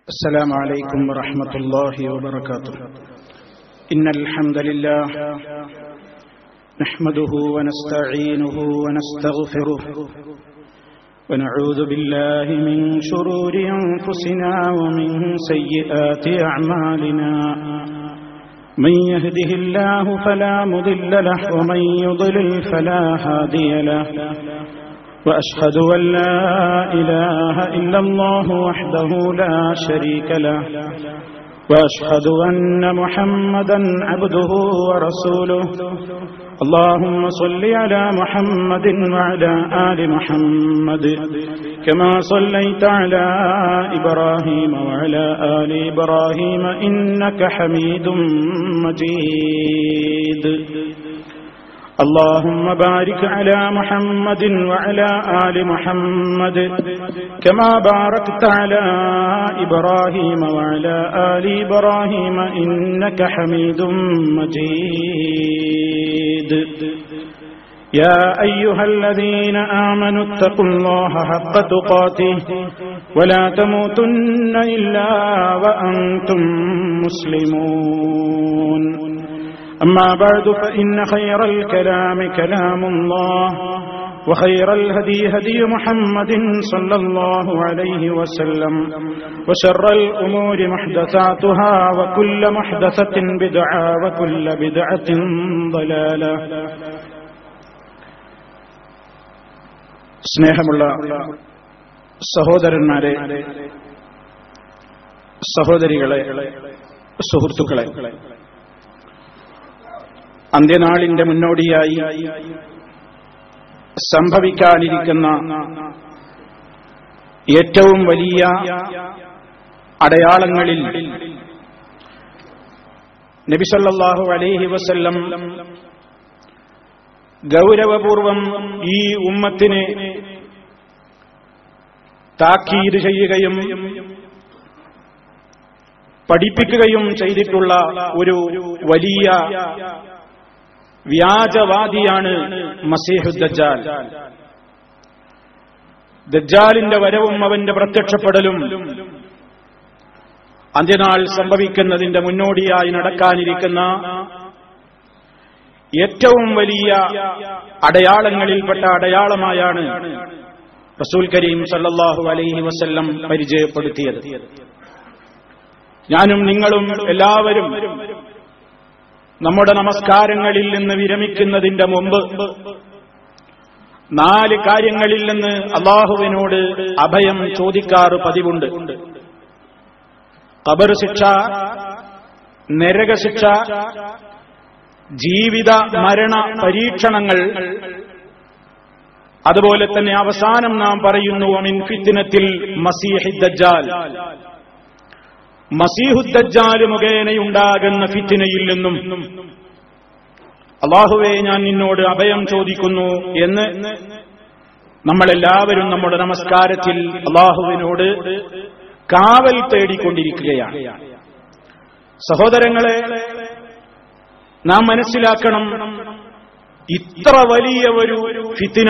السلام عليكم ورحمة الله وبركاته إن الحمد لله نحمده ونستعينه ونستغفره ونعوذ بالله من شرور أنفسنا ومن سيئات أعمالنا من يهده الله فلا مضل له ومن يضلل فلا هادي له وأشهد أن لا إله إلا الله وحده لا شريك له وأشهد أن محمدا عبده ورسوله اللهم صل على محمد وعلى آل محمد كما صليت على إبراهيم وعلى آل إبراهيم إنك حميد مجيد اللهم بارك على محمد وعلى آل محمد كما باركت على إبراهيم وعلى آل إبراهيم إنك حميد مجيد يا أيها الذين آمنوا اتقوا الله حق تقاته ولا تموتن إلا وأنتم مسلمون أما بعد فإن خير الكلام كلام الله وخير الهدي هدي محمد صلى الله عليه وسلم وشر الأمور محدثاتها وكل محدثة بدعة وكل بدعة ضلالة സ്നേഹമുള്ള സഹോദരന്മാരെ സഹോദരികളെ സുഹൃത്തുക്കളെ അന്ത്യനാളിന്റെ മുന്നോടിയായി സംഭവിക്കാനിരിക്കുന്ന ഏറ്റവും വലിയ അടയാളങ്ങളിൽ നബിസല്ലാഹു അലൈഹി വസല്ലം ഗൗരവപൂർവം ഈ ഉമ്മത്തിന് താക്കീത് ചെയ്യുകയും പഠിപ്പിക്കുകയും ചെയ്തിട്ടുള്ള ഒരു വലിയ വ്യാജവാദിയാണ് മസീഹുദ്ദജാൽ ദജ്ജാലിന്റെ വരവും അവന്റെ പ്രത്യക്ഷപ്പെടലും അന്ത്യനാൾ സംഭവിക്കുന്നതിന്റെ മുന്നോടിയായി നടക്കാനിരിക്കുന്ന ഏറ്റവും വലിയ അടയാളങ്ങളിൽപ്പെട്ട അടയാളമായാണ് റസൂൽ കരീം സല്ലാഹു അലൈഹി വസ്ല്ലം പരിചയപ്പെടുത്തിയത് ഞാനും നിങ്ങളും എല്ലാവരും നമ്മുടെ നമസ്കാരങ്ങളിൽ നിന്ന് വിരമിക്കുന്നതിന്റെ മുമ്പ് നാല് കാര്യങ്ങളിൽ നിന്ന് അള്ളാഹുവിനോട് അഭയം ചോദിക്കാറ് പതിവുണ്ട് കബർ ശിക്ഷ നരകശിക്ഷ ജീവിത മരണ പരീക്ഷണങ്ങൾ അതുപോലെ തന്നെ അവസാനം നാം പറയുന്നു മിൻ ഫിത്തിനത്തിൽ മസീഹിദ്ദാൽ മസീഹുദ്ദാല് മുഖേനയുണ്ടാകുന്ന ഫിത്തിനയിൽ നിന്നും അള്ളാഹുവെ ഞാൻ നിന്നോട് അഭയം ചോദിക്കുന്നു എന്ന് നമ്മളെല്ലാവരും നമ്മുടെ നമസ്കാരത്തിൽ അള്ളാഹുവിനോട് കാവൽ തേടിക്കൊണ്ടിരിക്കുകയാണ് സഹോദരങ്ങളെ നാം മനസ്സിലാക്കണം ഇത്ര വലിയ ഒരു ഫിത്തിന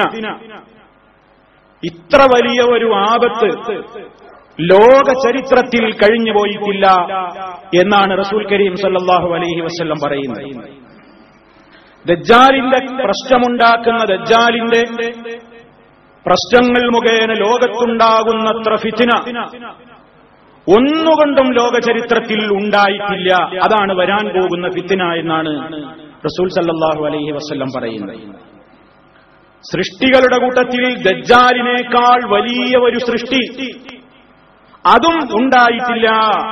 ഇത്ര വലിയ ഒരു ആപത്ത് ലോക ചരിത്രത്തിൽ കഴിഞ്ഞു പോയിട്ടില്ല എന്നാണ് റസൂൽ കരീം സല്ലാഹു അലൈഹി വസ്ല്ലം പറയുന്നത് ദജ്ജാലിന്റെ പ്രശ്നമുണ്ടാക്കുന്ന ദജ്ജാലിന്റെ പ്രശ്നങ്ങൾ മുഖേന ലോകത്തുണ്ടാകുന്നത്ര ഫിത്തിന ഒന്നുകൊണ്ടും ലോക ചരിത്രത്തിൽ ഉണ്ടായിട്ടില്ല അതാണ് വരാൻ പോകുന്ന ഫിത്തിന എന്നാണ് റസൂൽ സല്ലാഹു അലൈഹി വസ്ല്ലം പറയുന്നത് സൃഷ്ടികളുടെ കൂട്ടത്തിൽ ദജ്ജാലിനേക്കാൾ വലിയ ഒരു സൃഷ്ടി അതും ഉണ്ടായിട്ടില്ല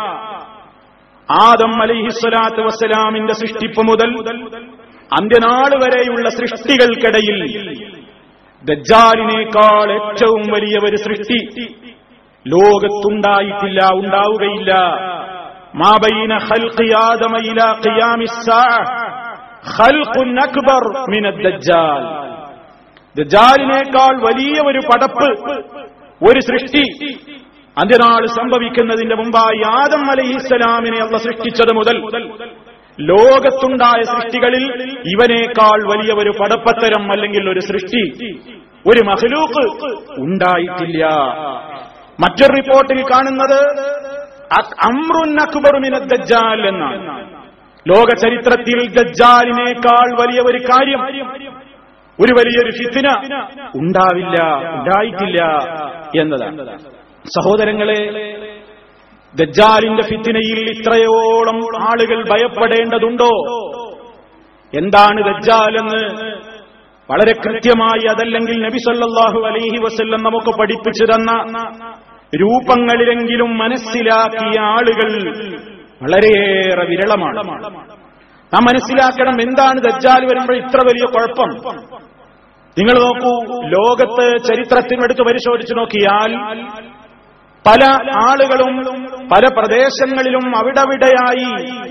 ആദം അലിഹിസ്വലാത്ത് വസ്സലാമിന്റെ സൃഷ്ടിപ്പ് മുതൽ അന്ത്യനാൾ വരെയുള്ള സൃഷ്ടികൾക്കിടയിൽ ദജ്ജാലിനേക്കാൾ ഏറ്റവും വലിയ ഒരു സൃഷ്ടി ലോകത്തുണ്ടായിട്ടില്ല ഉണ്ടാവുകയില്ല മാബൈന ഖൽഖിയാദമയില ഖിയാമിസ്സാ ഖൽഖുൻ അക്ബർ മിന ദജ്ജാൽ ദജ്ജാലിനേക്കാൾ വലിയ ഒരു പടപ്പ് ഒരു സൃഷ്ടി അന്ത്യനാൾ സംഭവിക്കുന്നതിന്റെ മുമ്പായി ആദം അലഹിസ്സലാമിനെ അള്ള സൃഷ്ടിച്ചത് മുതൽ ലോകത്തുണ്ടായ സൃഷ്ടികളിൽ ഇവനേക്കാൾ വലിയ ഒരു പടപ്പത്തരം അല്ലെങ്കിൽ ഒരു സൃഷ്ടി ഒരു മഹലൂക്ക് ഉണ്ടായിട്ടില്ല മറ്റൊരു റിപ്പോർട്ടിൽ കാണുന്നത് അമ്രുൻ അക്ബറുമിന ദജ്ജാൽ എന്നാണ് ലോക ചരിത്രത്തിൽ ദജ്ജാലിനേക്കാൾ വലിയ ഒരു കാര്യം ഒരു വലിയൊരു ഫിത്തിന ഉണ്ടാവില്ല ഉണ്ടായിട്ടില്ല എന്നതാണ് സഹോദരങ്ങളെ ദജ്ജാലിന്റെ ഫിത്തിനയിൽ ഇത്രയോളം ആളുകൾ ഭയപ്പെടേണ്ടതുണ്ടോ എന്താണ് ദജ്ജാൽ എന്ന് വളരെ കൃത്യമായി അതല്ലെങ്കിൽ നബി സല്ലല്ലാഹു അലൈഹി വസല്ലം നമുക്ക് പഠിപ്പിച്ചു തന്ന രൂപങ്ങളിലെങ്കിലും മനസ്സിലാക്കിയ ആളുകൾ വളരെയേറെ വിരളമാണ് നാം മനസ്സിലാക്കണം എന്താണ് ദജ്ജാൽ വരുമ്പോൾ ഇത്ര വലിയ കുഴപ്പം നിങ്ങൾ നോക്കൂ ലോകത്ത് ചരിത്രത്തിനെടുത്ത് പരിശോധിച്ചു നോക്കിയാൽ പല ആളുകളും പല പ്രദേശങ്ങളിലും അവിടവിടെയായി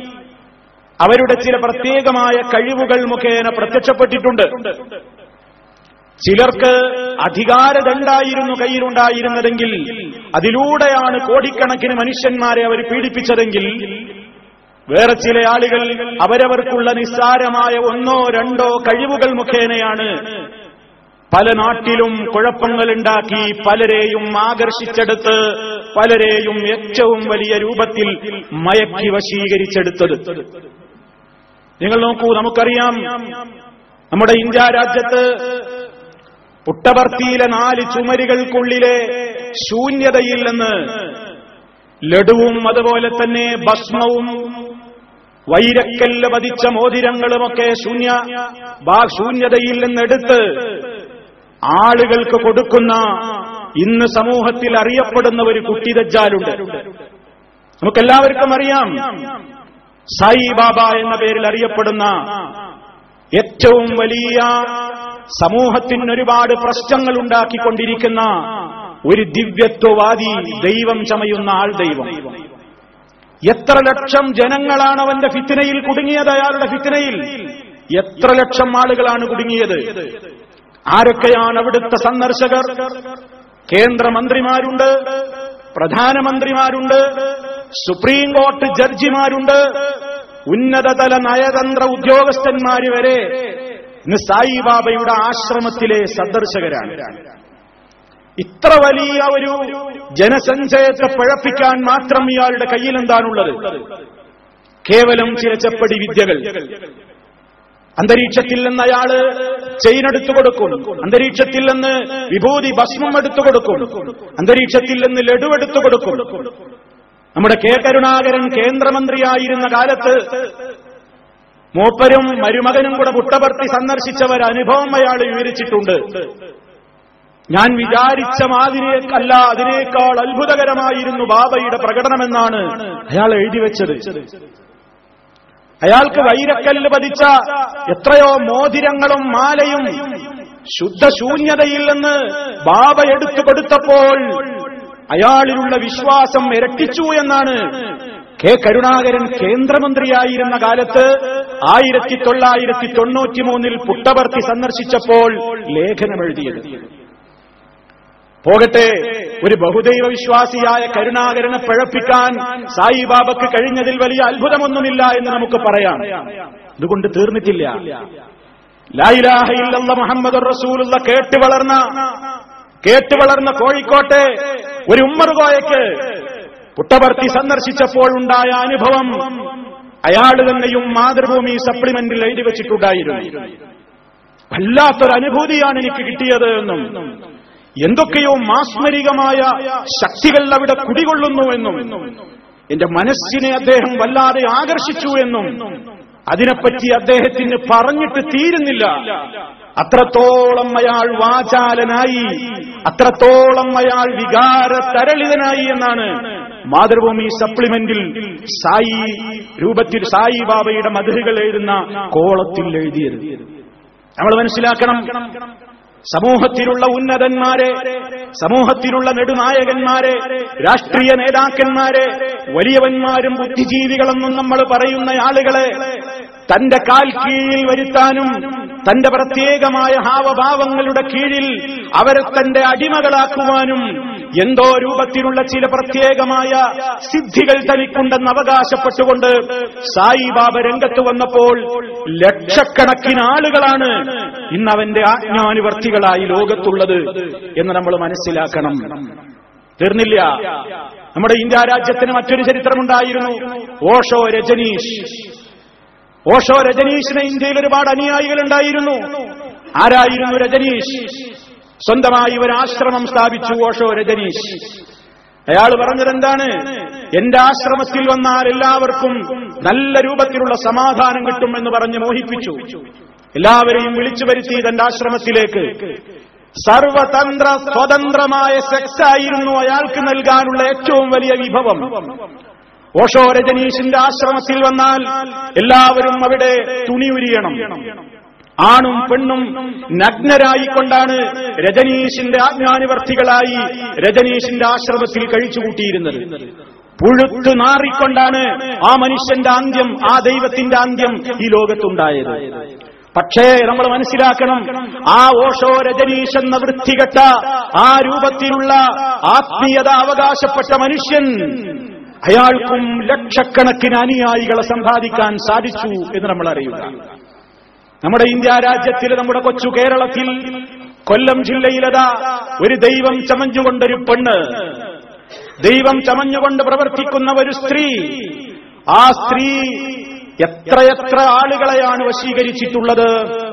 അവരുടെ ചില പ്രത്യേകമായ കഴിവുകൾ മുഖേന പ്രത്യക്ഷപ്പെട്ടിട്ടുണ്ട് ചിലർക്ക് അധികാരദണ്ഡായിരുന്നു കയ്യിലുണ്ടായിരുന്നതെങ്കിൽ അതിലൂടെയാണ് കോടിക്കണക്കിന് മനുഷ്യന്മാരെ അവർ പീഡിപ്പിച്ചതെങ്കിൽ വേറെ ചില ആളുകൾ അവരവർക്കുള്ള നിസ്സാരമായ ഒന്നോ രണ്ടോ കഴിവുകൾ മുഖേനയാണ് പല നാട്ടിലും കുഴപ്പങ്ങളുണ്ടാക്കി പലരെയും ആകർഷിച്ചെടുത്ത് പലരെയും ഏറ്റവും വലിയ രൂപത്തിൽ മയക്കി വശീകരിച്ചെടുത്തത് നിങ്ങൾ നോക്കൂ നമുക്കറിയാം നമ്മുടെ ഇന്ത്യ രാജ്യത്ത് പുട്ടപർത്തിയിലെ നാല് ചുമരുകൾക്കുള്ളിലെ ശൂന്യതയിൽ നിന്ന് ലഡുവും അതുപോലെ തന്നെ ഭസ്മവും വൈരക്കല്ല് പതിച്ച മോതിരങ്ങളുമൊക്കെ ശൂന്യ ബാ- ശൂന്യതയിൽ നിന്നെടുത്ത് ആളുകൾക്ക് കൊടുക്കുന്ന ഇന്ന് സമൂഹത്തിൽ അറിയപ്പെടുന്ന ഒരു കുട്ടി ദജ്ജാലുണ്ട് നമുക്കെല്ലാവർക്കും അറിയാം സായി ബാബ എന്ന പേരിൽ അറിയപ്പെടുന്ന ഏറ്റവും വലിയ സമൂഹത്തിന് ഒരുപാട് പ്രശ്നങ്ങൾ ഉണ്ടാക്കിക്കൊണ്ടിരിക്കുന്ന ഒരു ദിവ്യത്വവാദി ദൈവം ചമയുന്ന ആൾ ദൈവം എത്ര ലക്ഷം ജനങ്ങളാണ് അവന്റെ ഫിത്തിനയിൽ കുടുങ്ങിയത് അയാളുടെ ഫിത്തിനയിൽ എത്ര ലക്ഷം ആളുകളാണ് കുടുങ്ങിയത് ആരൊക്കെയാണ് അവിടുത്തെ സന്ദർശകർ കേന്ദ്രമന്ത്രിമാരുണ്ട് പ്രധാനമന്ത്രിമാരുണ്ട് സുപ്രീം കോടതി ജഡ്ജിമാരുണ്ട് ഉന്നതതല നയതന്ത്ര ഉദ്യോഗസ്ഥന്മാര് വരെ ഇന്ന് സായിബാബയുടെ ആശ്രമത്തിലെ സന്ദർശകരാണ് ഇത്ര വലിയ ഒരു ജനസഞ്ചയത്തെ പഴപ്പിക്കാൻ മാത്രം ഇയാളുടെ കയ്യിൽ എന്താണുള്ളത് കേവലം ചില ചെപ്പടി വിദ്യകൾ അന്തരീക്ഷത്തിൽ നിന്ന് അയാള് ചെയിൻ എടുത്തു കൊടുക്കും അന്തരീക്ഷത്തിൽ നിന്ന് വിഭൂതി ഭസ്മം എടുത്തു കൊടുക്കും അന്തരീക്ഷത്തിൽ നിന്ന് ലഡു എടുത്തു കൊടുക്കും നമ്മുടെ കെ കരുണാകരൻ കേന്ദ്രമന്ത്രിയായിരുന്ന കാലത്ത് മൂപ്പരും മരുമകനും കൂടെ പുട്ടപർത്തി സന്ദർശിച്ചവർ അനുഭവം അയാൾ വിവരിച്ചിട്ടുണ്ട് ഞാൻ വിചാരിച്ച മാതിരിയേക്കല്ല അതിനേക്കാൾ അത്ഭുതകരമായിരുന്നു ബാബയുടെ പ്രകടനമെന്നാണ് അയാൾ എഴുതി വെച്ചത് അയാൾക്ക് വൈരക്കല്ല് പതിച്ച എത്രയോ മോതിരങ്ങളും മാലയും ശുദ്ധശൂന്യതയിൽ നിന്ന് ബാബ എടുത്തു കൊടുത്തപ്പോൾ അയാളിലുള്ള വിശ്വാസം ഇരട്ടിച്ചു എന്നാണ് കെ കരുണാകരൻ കേന്ദ്രമന്ത്രിയായിരുന്ന കാലത്ത് ആയിരത്തി തൊള്ളായിരത്തി തൊണ്ണൂറ്റിമൂന്നിൽ പുട്ടപർത്തി സന്ദർശിച്ചപ്പോൾ ലേഖനമെഴുതിയത് പോകട്ടെ ഒരു ബഹുദൈവ വിശ്വാസിയായ കരുണാകരനെ പിഴപ്പിക്കാൻ സായിബാബക്ക് കഴിഞ്ഞതിൽ വലിയ അത്ഭുതമൊന്നുമില്ല എന്ന് നമുക്ക് പറയാം ഇതുകൊണ്ട് തീർന്നിട്ടില്ല ലായിലാഹ ഇല്ലല്ല മുഹമ്മദ് റസൂലുള്ള കേട്ട് വളർന്ന കേട്ട് വളർന്ന കോഴിക്കോട്ടെ ഒരു ഉമ്മറുകോയക്ക് പുട്ടപർത്തി സന്ദർശിച്ചപ്പോൾ ഉണ്ടായ അനുഭവം അയാൾ തന്നെയും മാതൃഭൂമി സപ്ലിമെന്റിൽ എഴുതി വെച്ചിട്ടുണ്ടായിരുന്നു വല്ലാത്തൊരു അനുഭൂതിയാണ് എനിക്ക് കിട്ടിയത് എന്നും എന്തൊക്കെയോ മാസ്മരികമായ ശക്തികൾ അവിടെ കുടികൊള്ളുന്നുവെന്നും എന്റെ മനസ്സിനെ അദ്ദേഹം വല്ലാതെ ആകർഷിച്ചു എന്നും അതിനെപ്പറ്റി അദ്ദേഹത്തിന് പറഞ്ഞിട്ട് തീരുന്നില്ല അത്രത്തോളം അയാൾ വാചാലനായി അത്രത്തോളം അയാൾ വികാര തരളിതനായി എന്നാണ് മാതൃഭൂമി സപ്ലിമെന്റിൽ സായി രൂപത്തിൽ സായി ബാബയുടെ മധുരകൾ എഴുതുന്ന കോളത്തിൽ എഴുതിയത് നമ്മൾ മനസ്സിലാക്കണം സമൂഹത്തിലുള്ള ഉന്നതന്മാരെ സമൂഹത്തിലുള്ള നെടുനായകന്മാരെ രാഷ്ട്രീയ നേതാക്കന്മാരെ വലിയവന്മാരും ബുദ്ധിജീവികളെന്നും നമ്മൾ പറയുന്ന ആളുകളെ തന്റെ കാൽ കീഴിൽ വരുത്താനും തന്റെ പ്രത്യേകമായ ഹാവഭാവങ്ങളുടെ കീഴിൽ അവരെ തന്റെ അടിമകളാക്കുവാനും എന്തോ രൂപത്തിലുള്ള ചില പ്രത്യേകമായ സിദ്ധികൾ തനിക്കുണ്ടെന്ന് അവകാശപ്പെട്ടുകൊണ്ട് സായിബാബ രംഗത്ത് വന്നപ്പോൾ ലക്ഷക്കണക്കിന് ആളുകളാണ് ഇന്ന് അവന്റെ ആജ്ഞാനുവർത്തികളായി ലോകത്തുള്ളത് എന്ന് നമ്മൾ മനസ്സിലാക്കണം തീർന്നില്ല നമ്മുടെ ഇന്ത്യ രാജ്യത്തിന് മറ്റൊരു ചരിത്രമുണ്ടായിരുന്നു ഓഷോ രജനീഷ് ഓഷോ രജനീഷിന് ഇന്ത്യയിൽ ഒരുപാട് അനുയായികൾ ഉണ്ടായിരുന്നു ആരായിരുന്നു രജനീഷ് സ്വന്തമായി ഒരു ആശ്രമം സ്ഥാപിച്ചു ഓഷോ രജനീഷ് അയാൾ പറഞ്ഞത് എന്താണ് എന്റെ ആശ്രമത്തിൽ വന്നാൽ എല്ലാവർക്കും നല്ല രൂപത്തിലുള്ള സമാധാനം കിട്ടുമെന്ന് പറഞ്ഞ് മോഹിപ്പിച്ചു എല്ലാവരെയും വിളിച്ചു വരുത്തി തന്റെ ആശ്രമത്തിലേക്ക് സർവതന്ത്ര സ്വതന്ത്രമായ സെക്സ് ആയിരുന്നു അയാൾക്ക് നൽകാനുള്ള ഏറ്റവും വലിയ വിഭവം ഓഷോ രജനീഷിന്റെ ആശ്രമത്തിൽ വന്നാൽ എല്ലാവരും അവിടെ തുണി ഉരിയണം ആണും പെണ്ണും നഗ്നരായിക്കൊണ്ടാണ് രജനീഷിന്റെ ആജ്ഞാനുവർത്തികളായി രജനീഷിന്റെ ആശ്രമത്തിൽ കഴിച്ചുകൂട്ടിയിരുന്നത് പുഴുത്തു നാറിക്കൊണ്ടാണ് ആ മനുഷ്യന്റെ അന്ത്യം ആ ദൈവത്തിന്റെ അന്ത്യം ഈ ലോകത്തുണ്ടായത് പക്ഷേ നമ്മൾ മനസ്സിലാക്കണം ആ ഓഷോ രജനീഷ് എന്ന വൃത്തികെട്ട ആ രൂപത്തിലുള്ള ആത്മീയത അവകാശപ്പെട്ട മനുഷ്യൻ അയാൾക്കും ലക്ഷക്കണക്കിന് അനുയായികളെ സമ്പാദിക്കാൻ സാധിച്ചു എന്ന് നമ്മൾ അറിയുക നമ്മുടെ ഇന്ത്യ രാജ്യത്തിൽ നമ്മുടെ കൊച്ചു കേരളത്തിൽ കൊല്ലം ജില്ലയിലതാ ഒരു ദൈവം ചമഞ്ഞുകൊണ്ടൊരു പെണ്ണ് ദൈവം ചമഞ്ഞുകൊണ്ട് പ്രവർത്തിക്കുന്ന ഒരു സ്ത്രീ ആ സ്ത്രീ എത്രയെത്ര ആളുകളെയാണ് വശീകരിച്ചിട്ടുള്ളത്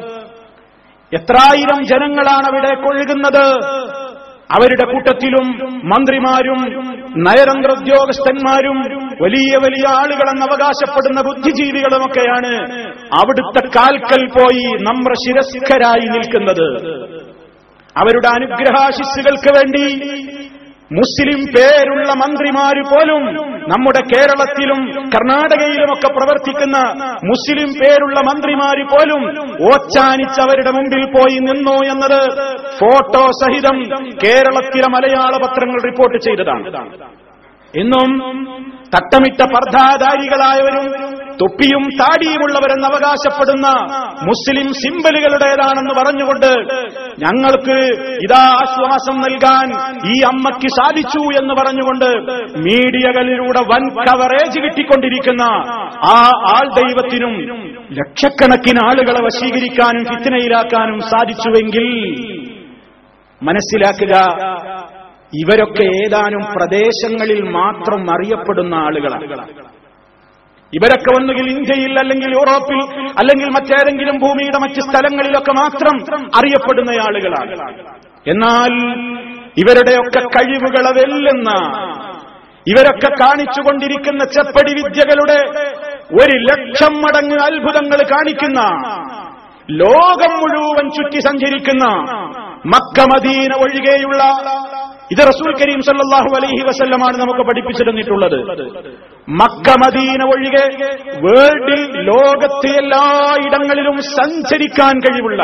എത്രായിരം ജനങ്ങളാണ് അവിടെ കൊഴുകുന്നത് അവരുടെ കൂട്ടത്തിലും മന്ത്രിമാരും നയതന്ത്ര ഉദ്യോഗസ്ഥന്മാരും വലിയ വലിയ ആളുകളെന്ന് അവകാശപ്പെടുന്ന ബുദ്ധിജീവികളുമൊക്കെയാണ് അവിടുത്തെ കാൽക്കൽ പോയി നമ്ര ശിരസ്കരായി നിൽക്കുന്നത് അവരുടെ അനുഗ്രഹാശിസ്സുകൾക്ക് വേണ്ടി മുസ്ലിം പേരുള്ള മന്ത്രിമാര് പോലും നമ്മുടെ കേരളത്തിലും കർണാടകയിലുമൊക്കെ പ്രവർത്തിക്കുന്ന മുസ്ലിം പേരുള്ള മന്ത്രിമാര് പോലും ഓച്ചാനിച്ചവരുടെ മുമ്പിൽ പോയി നിന്നു എന്നത് ഫോട്ടോ സഹിതം കേരളത്തിലെ മലയാള പത്രങ്ങൾ റിപ്പോർട്ട് ചെയ്തതാണ് ഇന്നും തട്ടമിട്ട പർദ്ധാധാരികളായവരും തൊപ്പിയും താടിയുമുള്ളവരെന്ന് അവകാശപ്പെടുന്ന മുസ്ലിം സിമ്പലുകളുടേതാണെന്ന് പറഞ്ഞുകൊണ്ട് ഞങ്ങൾക്ക് ഇതാ ആശ്വാസം നൽകാൻ ഈ അമ്മയ്ക്ക് സാധിച്ചു എന്ന് പറഞ്ഞുകൊണ്ട് മീഡിയകളിലൂടെ വൻ കവറേജ് കിട്ടിക്കൊണ്ടിരിക്കുന്ന ആ ആൾ ദൈവത്തിനും ലക്ഷക്കണക്കിന് ആളുകളെ വശീകരിക്കാനും ഫിത്തനയിലാക്കാനും സാധിച്ചുവെങ്കിൽ മനസ്സിലാക്കുക ഇവരൊക്കെ ഏതാനും പ്രദേശങ്ങളിൽ മാത്രം അറിയപ്പെടുന്ന ആളുകളാണ് ഇവരൊക്കെ ഒന്നുകിൽ ഇന്ത്യയിൽ അല്ലെങ്കിൽ യൂറോപ്പിൽ അല്ലെങ്കിൽ മറ്റേതെങ്കിലും ഭൂമിയുടെ മറ്റ് സ്ഥലങ്ങളിലൊക്കെ മാത്രം അറിയപ്പെടുന്ന ആളുകളാണ് എന്നാൽ ഇവരുടെയൊക്കെ കഴിവുകളെ വെല്ലുന്ന ഇവരൊക്കെ കാണിച്ചുകൊണ്ടിരിക്കുന്ന ചെപ്പടി വിദ്യകളുടെ ഒരു ലക്ഷം മടങ്ങ് അത്ഭുതങ്ങൾ കാണിക്കുന്ന ലോകം മുഴുവൻ ചുറ്റി സഞ്ചരിക്കുന്ന മക്ക മദീന ഒഴികെയുള്ള ഇത് റസൂൽ കരീം സല്ലല്ലാഹു അലൈഹി വസല്ലമാണ് നമുക്ക് പഠിപ്പിച്ചു തന്നിട്ടുള്ളത് മക്ക മദീന ഒഴികെ വേൾഡിൽ ലോകത്തെ എല്ലായിടങ്ങളിലും സഞ്ചരിക്കാൻ കഴിവുള്ള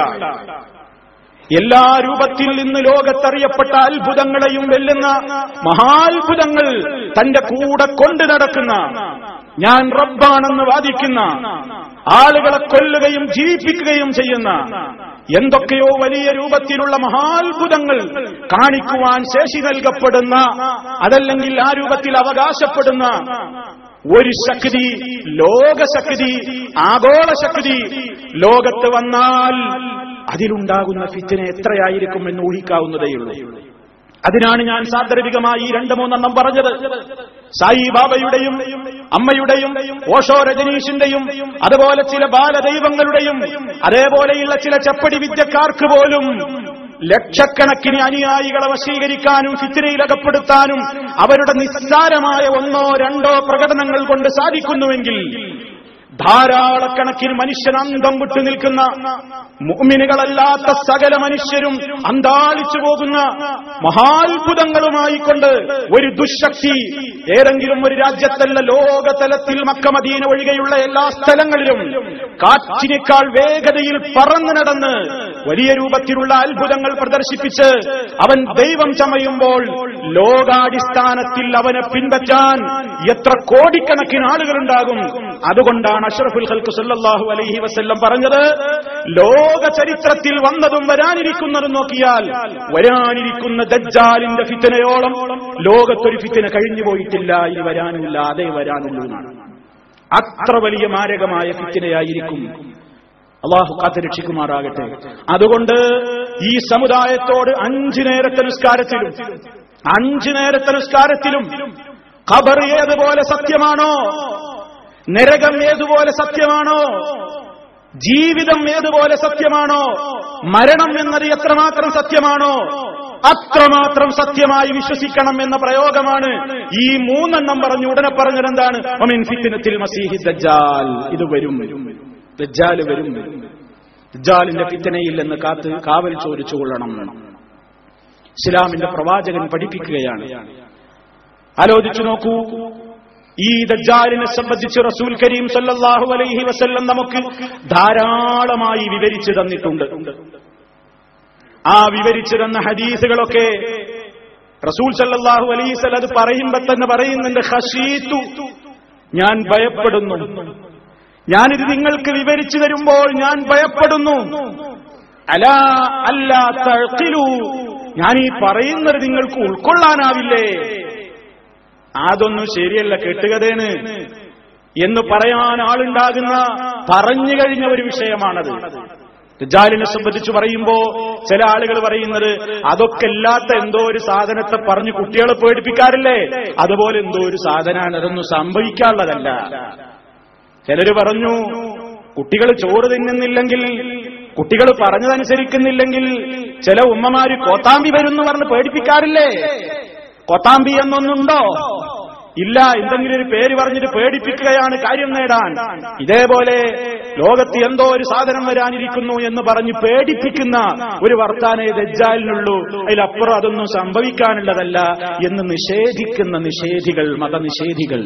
എല്ലാ രൂപത്തിൽ നിന്ന് ലോകത്തറിയപ്പെട്ട അത്ഭുതങ്ങളെയും വെല്ലുന്ന മഹാത്ഭുതങ്ങൾ തന്റെ കൂടെ കൊണ്ടു നടക്കുന്ന ഞാൻ റബ്ബാണെന്ന് വാദിക്കുന്ന ആളുകളെ കൊല്ലുകയും ജീവിപ്പിക്കുകയും ചെയ്യുന്ന എന്തൊക്കെയോ വലിയ രൂപത്തിലുള്ള മഹാത്ഭുതങ്ങൾ കാണിക്കുവാൻ ശേഷി നൽകപ്പെടുന്ന അതല്ലെങ്കിൽ ആ രൂപത്തിൽ അവകാശപ്പെടുന്ന ഒരു ശക്തി ലോകശക്തി ആഗോള ശക്തി ലോകത്ത് വന്നാൽ അതിലുണ്ടാകുന്ന ഫിറ്റിനെ എത്രയായിരിക്കും എന്ന് ഊഹിക്കാവുന്നതേയുള്ളൂ അതിനാണ് ഞാൻ സാന്ദർഭികമായി ഈ രണ്ട് മൂന്നെണ്ണം പറഞ്ഞത് സായി ബാബയുടെയും അമ്മയുടെയും ഓഷോ രജനീഷിന്റെയും അതുപോലെ ചില ബാലദൈവങ്ങളുടെയും അതേപോലെയുള്ള ചില ചപ്പടി വിദ്യക്കാർക്ക് പോലും ലക്ഷക്കണക്കിന് അനുയായികളെ വശീകരിക്കാനും ഫിത്തിനയിലകപ്പെടുത്താനും അവരുടെ നിസ്സാരമായ ഒന്നോ രണ്ടോ പ്രകടനങ്ങൾ കൊണ്ട് സാധിക്കുന്നുവെങ്കിൽ ധാരാളക്കണക്കിന് മനുഷ്യൻ അന്തം വിട്ടു നിൽക്കുന്ന മുഅ്മിനുകളല്ലാത്ത സകല മനുഷ്യരും അന്താളിച്ചു പോകുന്ന മഹാത്ഭുതങ്ങളുമായി കൊണ്ട് ഒരു ദുശക്തി ഏതെങ്കിലും ഒരു രാജ്യത്തല്ല ലോകതലത്തിൽ മക്കമദീന ഒഴികെയുള്ള എല്ലാ സ്ഥലങ്ങളിലും കാറ്റിനേക്കാൾ വേഗതയിൽ പറന്നു നടന്ന് വലിയ രൂപത്തിലുള്ള അത്ഭുതങ്ങൾ പ്രദർശിപ്പിച്ച് അവൻ ദൈവം ചമയുമ്പോൾ ലോകാടിസ്ഥാനത്തിൽ അവനെ പിൻപറ്റാൻ എത്ര കോടിക്കണക്കിന് ആളുകളുണ്ടാകും അതുകൊണ്ടാണ് അഷ്റഫുൽ ഖൽക്ക് സല്ലല്ലാഹു അലൈഹി വസല്ലം പറഞ്ഞത് ലോക ചരിത്രത്തിൽ വന്നതും വരാനിരിക്കുന്നതും നോക്കിയാൽ വരാനിരിക്കുന്ന ദജ്ജാലിന്റെ ഫിത്തനയോളം ലോകത്തൊരു ഫിത്തന കഴിഞ്ഞു പോയിട്ടില്ല ഇനി വരാനില്ല അതേ വരാനുള്ളൂ എന്നാണ് അത്ര വലിയ മാരകമായ ഫിത്തനയായിരിക്കും അള്ളാഹു കാത്തുരക്ഷിക്കുമാറാകട്ടെ അതുകൊണ്ട് ഈ സമുദായത്തോട് അഞ്ചു നേരത്തെ നിസ്കാരത്തിലും അഞ്ചു നേരത്തെ നിസ്കാരത്തിലും ഖബർ ഏതുപോലെ സത്യമാണോ നരകം ഏതുപോലെ സത്യമാണോ ജീവിതം ഏതുപോലെ സത്യമാണോ മരണം എന്നത് എത്രമാത്രം സത്യമാണോ അത്രമാത്രം സത്യമായി വിശ്വസിക്കണം എന്ന പ്രയോഗമാണ് ഈ മൂന്നെണ്ണം പറഞ്ഞു ഉടനെ പറഞ്ഞത് എന്താണ് ഒമിൻ ഫിത്തിനത്തിൽ മസീഹി ദജ്ജാൽ ഇത് വരും ദജ്ജാൽ വരും ദജ്ജാലിന്റെ ഫിത്തനയിൽ നിന്ന് കാത്ത് കാവൽ ചോദിച്ചു കൊള്ളണം ഇസ്ലാമിന്റെ പ്രവാചകൻ പഠിപ്പിക്കുകയാണ് ആലോചിച്ചു നോക്കൂ ഈ ദജ്ജാലിനെ സംബന്ധിച്ച് റസൂൽ കരീം സല്ലല്ലാഹു അലൈഹി വസല്ലം നമുക്ക് ധാരാളമായി വിവരിച്ചു തന്നിട്ടുണ്ട് ആ വിവരിച്ചു തന്ന ഹദീസുകളൊക്കെ റസൂൽ സല്ലല്ലാഹു അലൈഹി വസല്ലം അത് പറയുമ്പോ തന്നെ പറയുന്നുണ്ട് ഹഷീത്തു ഞാൻ ഭയപ്പെടുന്നു ഞാനിത് നിങ്ങൾക്ക് വിവരിച്ചു തരുമ്പോൾ ഞാൻ ഭയപ്പെടുന്നു അലാ അല്ലാ തഴക്കിലു ഞാൻ ഈ പറയുന്നത് നിങ്ങൾക്ക് ഉൾക്കൊള്ളാനാവില്ലേ അതൊന്നും ശരിയല്ല കെട്ടുകഥേന് എന്ന് പറയാൻ ആളുണ്ടാകുന്ന പറഞ്ഞു കഴിഞ്ഞ ഒരു വിഷയമാണത് ദജാലിനെ സംബന്ധിച്ച് പറയുമ്പോ ചില ആളുകൾ പറയുന്നത് അതൊക്കെ അല്ലാത്ത എന്തോ ഒരു സാധനത്തെ പറഞ്ഞ് കുട്ടികളെ പേടിപ്പിക്കാറില്ലേ അതുപോലെ എന്തോ ഒരു സാധനമാണ് അതൊന്നും സംഭവിക്കാനുള്ളതല്ല ചിലര് പറഞ്ഞു കുട്ടികൾ ചോറ് തിന്നുന്നില്ലെങ്കിൽ കുട്ടികൾ പറഞ്ഞതനുസരിക്കുന്നില്ലെങ്കിൽ ചില ഉമ്മമാര് കോത്താമ്പി വരുന്നു പറഞ്ഞ് പേടിപ്പിക്കാറില്ലേ കോത്താമ്പി എന്നൊന്നുണ്ടോ ഇല്ല എന്തെങ്കിലും ഒരു പേര് പറഞ്ഞിട്ട് പേടിപ്പിക്കുകയാണ് കാര്യം നേടാൻ ഇതേപോലെ ലോകത്ത് എന്തോ ഒരു സാധനം വരാനിരിക്കുന്നു എന്ന് പറഞ്ഞ് പേടിപ്പിക്കുന്ന ഒരു വർത്താനേ ദജ്ജാലിനുള്ളൂ അതിലപ്പുറം അതൊന്നും സംഭവിക്കാനുള്ളതല്ല എന്ന് നിഷേധിക്കുന്ന നിഷേധികൾ മതനിഷേധികൾ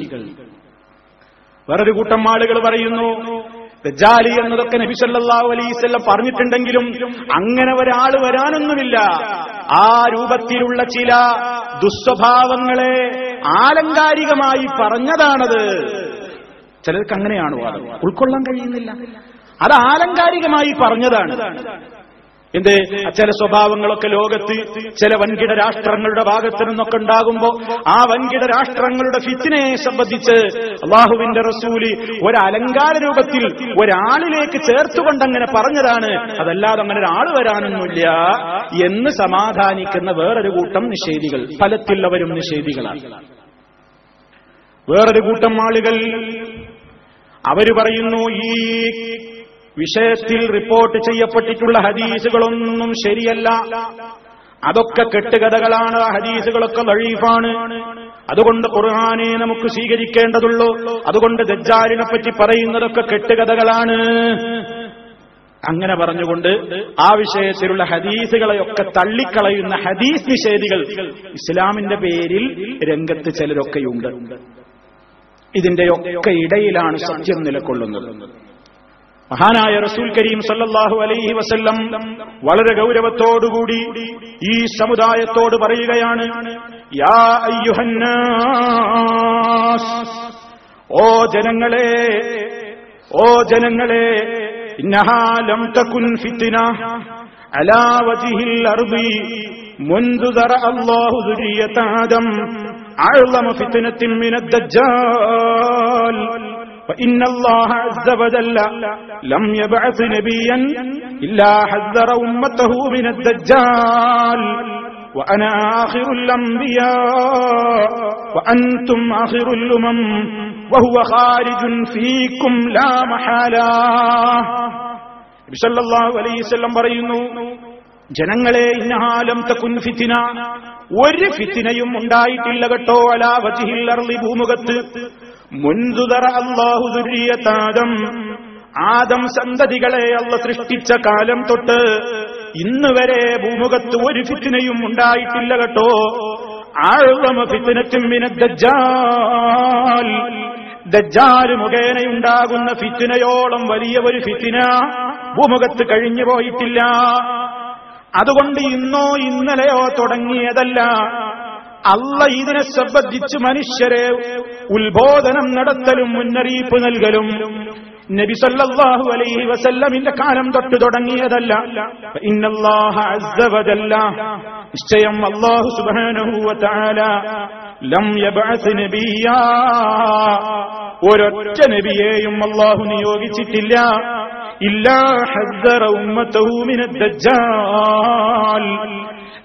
വേറൊരു കൂട്ടം ആളുകൾ പറയുന്നു ദജ്ജാലി എന്നതൊക്കെ നബി സല്ലല്ലാഹു അലൈഹി വസല്ലം പറഞ്ഞിട്ടുണ്ടെങ്കിലും അങ്ങനെ ഒരാൾ വരാനൊന്നുമില്ല ആ രൂപത്തിലുള്ള ചില ദുസ്വഭാവങ്ങളെ ആലങ്കാരികമായി പറഞ്ഞതാണത് ചിലർക്ക് അങ്ങനെയാണ് വാദം ഉൾക്കൊള്ളാൻ കഴിയുന്നില്ല അത് ആലങ്കാരികമായി പറഞ്ഞതാണ് എന്ത് ചില സ്വഭാവങ്ങളൊക്കെ ലോകത്ത് ചില വൻകിട രാഷ്ട്രങ്ങളുടെ ഭാഗത്തു നിന്നൊക്കെ ഉണ്ടാകുമ്പോ ആ വൻകിട രാഷ്ട്രങ്ങളുടെ ഫിത്തിനെ സംബന്ധിച്ച് അള്ളാഹുവിന്റെ റസൂല് ഒരു അലങ്കാര രൂപത്തിൽ ഒരാളിലേക്ക് ചേർത്തുകൊണ്ട് അങ്ങനെ പറഞ്ഞതാണ് അതല്ലാതെ അങ്ങനെ ഒരാൾ വരാനൊന്നുമില്ല എന്ന് സമാധാനിക്കുന്ന വേറൊരു കൂട്ടം നിഷേധികൾ ഫലത്തിലുള്ളവരും നിഷേധികളാണ് വേറൊരു കൂട്ടം ആളുകൾ അവര് പറയുന്നു ഈ വിഷയത്തിൽ റിപ്പോർട്ട് ചെയ്യപ്പെട്ടിട്ടുള്ള ഹദീസുകളൊന്നും ശരിയല്ല അതൊക്കെ കെട്ടുകഥകളാണ് ആ ഹദീസുകളൊക്കെ ലഴീഫാണ് അതുകൊണ്ട് ഖുർആാനെ നമുക്ക് സ്വീകരിക്കേണ്ടതുള്ളൂ അതുകൊണ്ട് ദജ്ജാലിനെ പറ്റി പറയുന്നതൊക്കെ കെട്ടുകഥകളാണ് അങ്ങനെ പറഞ്ഞുകൊണ്ട് ആ വിഷയത്തിലുള്ള ഹദീസുകളെയൊക്കെ തള്ളിക്കളയുന്ന ഹദീസ് നിഷേധികൾ ഇസ്ലാമിന്റെ പേരിൽ രംഗത്ത് ചിലരൊക്കെയുണ്ട് ഇതിന്റെയൊക്കെ ഇടയിലാണ് സത്യം നിലകൊള്ളുന്നത് മഹാനായ റസൂൽ കരീം സല്ലല്ലാഹു അലൈഹി വസല്ലം വളരെ ഗൗരവത്തോടുകൂടി ഈ സമുദായത്തോട് പറയുകയാണ് യാ അയ്യുഹന്നാസ് ഓ ജനങ്ങളെ ഓ ജനങ്ങളെ ഇന്നഹാ ലം തകുൻ ഫിത്ന അലാ വജിഹിൽ അർദി മുൻദു ദറ അല്ലാഹു ദുരിയത ആദം അഅ്ലമ ഫിത്നത്തിൻ മിനദ്ദജ്ജാൽ فإن الله عز وجل لم يبعث نبيا إلا حذر أمته من الدجال وأنا آخر الأنبياء وأنتم آخر الأمم وهو خارج فيكم لا محالة സല്ലല്ലാഹു അലൈഹി വസല്ലം പറയുന്നു ജനങ്ങളെ ഇന്നഹാലം തക്കുൻ ഫിത്തിന ഒരു ഫിത്തിനയും ഉണ്ടായിട്ടില്ല കേട്ടോ അലാ വജിഹിൽ അർളി ഭൂമുഖത്ത് മുൻതുതറ അള്ളാഹു ദുര്യത്താദം ആദം സന്തതികളെ അള്ള സൃഷ്ടിച്ച കാലം തൊട്ട് ഇന്ന് വരെ ഭൂമുഖത്ത് ഒരു ഫിത്തിനയും ഉണ്ടായിട്ടില്ല കേട്ടോ ആഴമ ഫിത്തിനറ്റും ദജ്ജാൽ ദജ്ജാൽ മുഖേനയുണ്ടാകുന്ന ഫിത്തിനയോളം വലിയ ഒരു ഫിത്തിന ഭൂമുഖത്ത് കഴിഞ്ഞു പോയിട്ടില്ല അതുകൊണ്ട് ഇന്നോ ഇന്നലെയോ തുടങ്ങിയതല്ല അല്ല ഇതിനെ സംബന്ധിച്ച് മനുഷ്യരെ ഉത്ബോധനം നടത്തലും മുന്നറിയിപ്പ് നൽകലും നബി സല്ലല്ലാഹു അലൈഹി വസല്ലമിന്റെ കാലം തൊട്ട് തുടങ്ങിയതല്ല ഇന്നല്ലാഹ അസ്സ വജല്ല നിശ്ചയം അല്ലാഹു സുബ്ഹാനഹു വതആല ലം യബ്അസ് നബിയാ ഒരൊറ്റ നബിയെയും അല്ലാഹു നിയോഗിച്ചിട്ടില്ല ഇല്ലാ ഹസ്സറ ഉമ്മതഹു മിനദ് ദജ്ജാൽ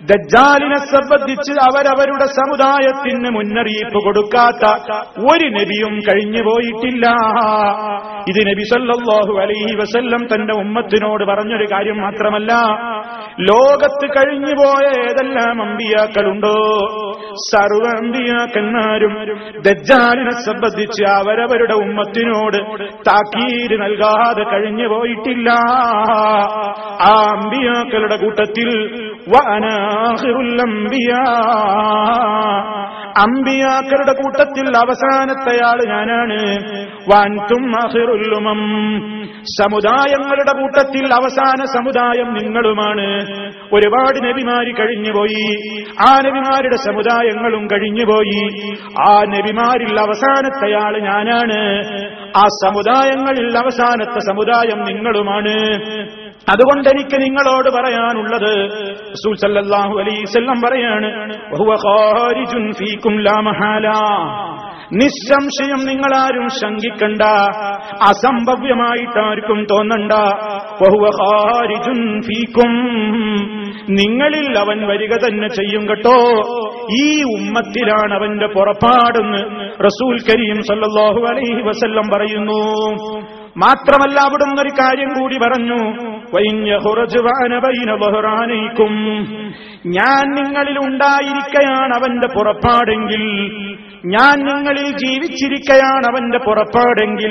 ദജ്ജാലിനെ സംബന്ധിച്ച് അവരവരുടെ സമുദായത്തിന് മുന്നറിയിപ്പ് കൊടുക്കാത്ത ഒരു നബിയും കഴിഞ്ഞു പോയിട്ടില്ല ഇത് നബി സല്ലല്ലാഹു അലൈഹി വസല്ലം തന്റെ ഉമ്മത്തിനോട് പറഞ്ഞൊരു കാര്യം മാത്രമല്ല ലോകത്ത് കഴിഞ്ഞുപോയ ഏതെല്ലാം അമ്പിയാക്കളുണ്ടോ സർവ അമ്പിയാക്കന്മാരും ദജ്ജാലിനെ സംബന്ധിച്ച് അവരവരുടെ ഉമ്മത്തിനോട് താക്കീര് നൽകാതെ കഴിഞ്ഞു പോയിട്ടില്ല ആ അമ്പിയാക്കളുടെ കൂട്ടത്തിൽ വഅനാഖിറുൽ അംബിയാ അമ്പിയാക്കളുടെ കൂട്ടത്തിൽ അവസാനത്തെയാള് ഞാനാണ് വാൻതും അഹിറുല്ലുമം സമുദായങ്ങളുടെ കൂട്ടത്തിൽ അവസാന സമുദായം നിങ്ങളുമാണ് ഒരുപാട് നബിമാര് കഴിഞ്ഞുപോയി ആ നബിമാരുടെ സമുദായങ്ങളും കഴിഞ്ഞുപോയി ആ നബിമാരിൽ അവസാനത്തെയാള് ഞാനാണ് ആ സമുദായങ്ങളിൽ അവസാനത്തെ സമുദായം നിങ്ങളുമാണ് അതുകൊണ്ട് എനിക്ക് നിങ്ങളോട് പറയാനുള്ളത് റസൂൽ സല്ലല്ലാഹു അലൈഹി വസല്ലം പറയാണ് വഹുവ ഖാരിജുൻ ഫീകും ലാ മഹാല നിസ്സംശയം നിങ്ങളാരും ശങ്കിക്കണ്ട അസംഭവ്യമായിട്ടാർക്കും തോന്നണ്ട വഹുവ ഖാരിജുൻ ഫീകും നിങ്ങളിൽ അവൻ വരിക തന്നെ ചെയ്യും കേട്ടോ ഈ ഉമ്മത്തിലാണ് അവന്റെ പുറപ്പാടെന്ന് റസൂൽ കരീം സല്ലല്ലാഹു അലൈഹി വസല്ലം പറയുന്നു മാത്രമല്ല അവിടുന്ന് ഒരു കാര്യം കൂടി പറഞ്ഞു ും ഞാൻ നിങ്ങളിൽ ഉണ്ടായിരിക്കയാണ് അവന്റെ പുറപ്പാടെങ്കിൽ ഞാൻ നിങ്ങളിൽ ജീവിച്ചിരിക്കയാണ് അവന്റെ പുറപ്പാടെങ്കിൽ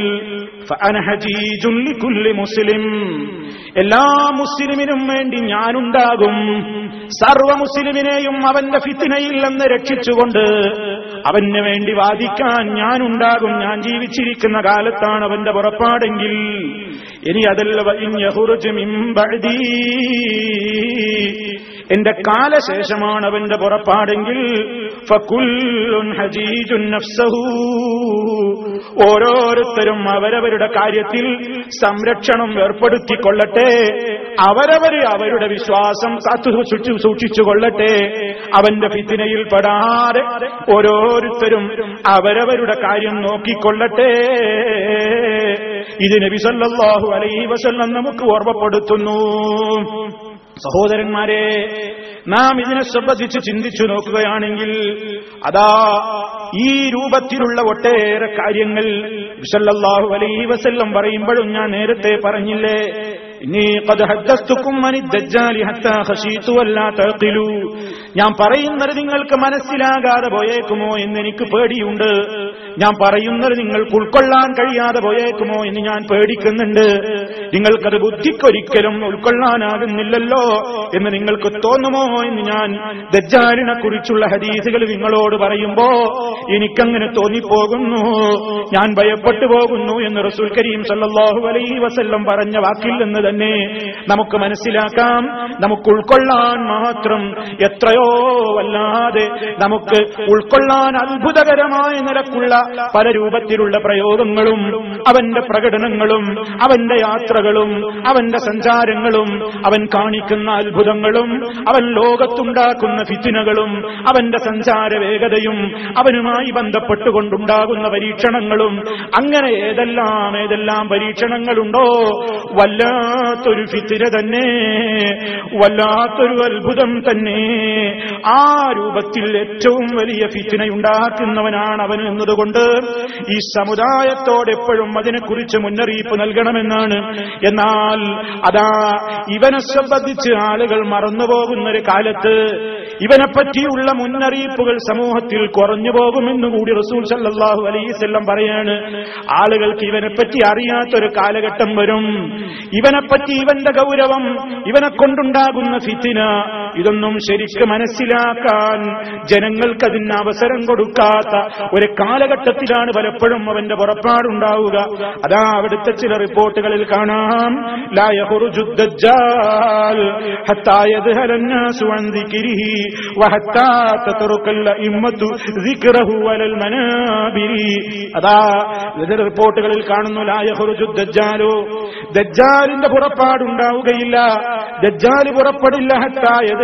മുസ്ലിം എല്ലാ മുസ്ലിമിനും വേണ്ടി ഞാനുണ്ടാകും സർവ മുസ്ലിമിനെയും അവന്റെ ഫിത്തിനയിൽ നിന്ന് രക്ഷിച്ചുകൊണ്ട് അവന് വേണ്ടി വാദിക്കാൻ ഞാനുണ്ടാകും ഞാൻ ജീവിച്ചിരിക്കുന്ന കാലത്താണ് അവന്റെ പുറപ്പാടെങ്കിൽ ഇനി അതല്ല എന്റെ കാലശേഷമാണ് അവന്റെ പുറപ്പാടെങ്കിൽ ഓരോരുത്തരും അവരവരുടെ കാര്യത്തിൽ സംരക്ഷണം ഏർപ്പെടുത്തിക്കൊള്ളട്ടെ അവരവര് അവരുടെ വിശ്വാസം കാത്തു സൂക്ഷിച്ചുകൊള്ളട്ടെ അവന്റെ ഫിത്തിനയിൽ പെടാതെ ഓരോരുത്തരും അവരവരുടെ കാര്യം നോക്കിക്കൊള്ളട്ടെ ഇത് നബി സല്ലല്ലാഹു അലൈഹി വസല്ലം നമുക്ക് ഓർമ്മപ്പെടുത്തുന്നു സഹോദരന്മാരെ നാം ഇതിനെ സംബന്ധിച്ച് ചിന്തിച്ചു നോക്കുകയാണെങ്കിൽ അതാ ഈ രൂപത്തിലുള്ള ഒട്ടേറെ കാര്യങ്ങൾ വിസല്ലാഹു അലൈഹി വസല്ലം പറയുമ്പോഴും ഞാൻ നേരത്തെ പറഞ്ഞില്ലേ إني قد حدثتكم عن الدجال حتى خشيت ألا تعقلوا ഞാൻ പറയുന്നത് നിങ്ങൾക്ക് മനസ്സിലാകാതെ പോയേക്കുമോ എന്ന് എനിക്ക് പേടിയുണ്ട് ഞാൻ പറയുന്നത് നിങ്ങൾക്ക് ഉൾക്കൊള്ളാൻ കഴിയാതെ പോയേക്കുമോ എന്ന് ഞാൻ പേടിക്കുന്നുണ്ട് നിങ്ങൾക്കത് ബുദ്ധിക്കൊരിക്കലും ഉൾക്കൊള്ളാനാകുന്നില്ലല്ലോ എന്ന് നിങ്ങൾക്ക് തോന്നുമോ എന്ന് ഞാൻ ദജ്ജാലിനെ കുറിച്ചുള്ള ഹദീസുകൾ നിങ്ങളോട് പറയുമ്പോ എനിക്കങ്ങനെ തോന്നിപ്പോകുന്നു ഞാൻ ഭയപ്പെട്ടു പോകുന്നു എന്ന് റസൂൽ കരീം സല്ലല്ലാഹു അലൈഹി വസല്ലം പറഞ്ഞ വാക്കിൽ നിന്ന് തന്നെ നമുക്ക് മനസ്സിലാക്കാം നമുക്ക് ഉൾക്കൊള്ളാൻ മാത്രം എത്രയോ വല്ലാതെ നമുക്ക് ഉൾക്കൊള്ളാൻ അത്ഭുതകരമായ നിലക്കുള്ള പല രൂപത്തിലുള്ള പ്രയോഗങ്ങളും അവന്റെ പ്രകടനങ്ങളും അവന്റെ യാത്രകളും അവന്റെ സഞ്ചാരങ്ങളും അവൻ കാണിക്കുന്ന അത്ഭുതങ്ങളും അവൻ ലോകത്തുണ്ടാക്കുന്ന ഫിത്തിനകളും അവന്റെ സഞ്ചാര വേഗതയും അവനുമായി ബന്ധപ്പെട്ടുകൊണ്ടുണ്ടാകുന്ന പരീക്ഷണങ്ങളും അങ്ങനെ ഏതെല്ലാം ഏതെല്ലാം പരീക്ഷണങ്ങളുണ്ടോ വല്ലാത്തൊരു ഫിത്തിന തന്നെ വല്ലാത്തൊരു അത്ഭുതം തന്നെ ആ രൂപത്തിൽ ഏറ്റവും വലിയ ഫിത്തിനയുണ്ടാക്കുന്നവനാണ് അവൻ എന്നതുകൊണ്ട് ഈ സമുദായത്തോട് എപ്പോഴും അതിനെക്കുറിച്ച് മുന്നറിയിപ്പ് നൽകണമെന്നാണ് എന്നാൽ അതാ ഇവനെ സംബന്ധിച്ച് ആളുകൾ മറന്നുപോകുന്ന ഒരു കാലത്ത് ഇവനെ പറ്റിയുള്ള മുന്നറിയിപ്പുകൾ സമൂഹത്തിൽ കുറഞ്ഞു പോകുമെന്ന് കൂടി റസൂൽ സല്ലാഹു അലൈവല്ലം പറയാണ് ആളുകൾക്ക് ഇവനെ പറ്റി അറിയാത്തൊരു കാലഘട്ടം വരും ഇവനെപ്പറ്റി ഇവന്റെ ഗൗരവം ഇവനെ കൊണ്ടുണ്ടാകുന്ന ഫിത്തിന ഇതൊന്നും ശരിക്ക് മനസ്സിലാക്കാൻ ജനങ്ങൾക്ക് അതിന് അവസരം കൊടുക്കാത്ത ഒരു കാലഘട്ടത്തിലാണ് പലപ്പോഴും അവന്റെ പുറപ്പാടുണ്ടാവുക അതാ അവിടുത്തെ ചില റിപ്പോർട്ടുകളിൽ കാണാം ലായഹുറുജുദ്ദാൽ അതാ റിപ്പോർട്ടുകളിൽ കാണുന്നു ലായഹുറുജുദ്ദാലോ ദജ്ജാലിന്റെ പുറപ്പാടുണ്ടാവുകയില്ല ദജ്ജാല് പുറപ്പെടില്ല ഹത്തായത്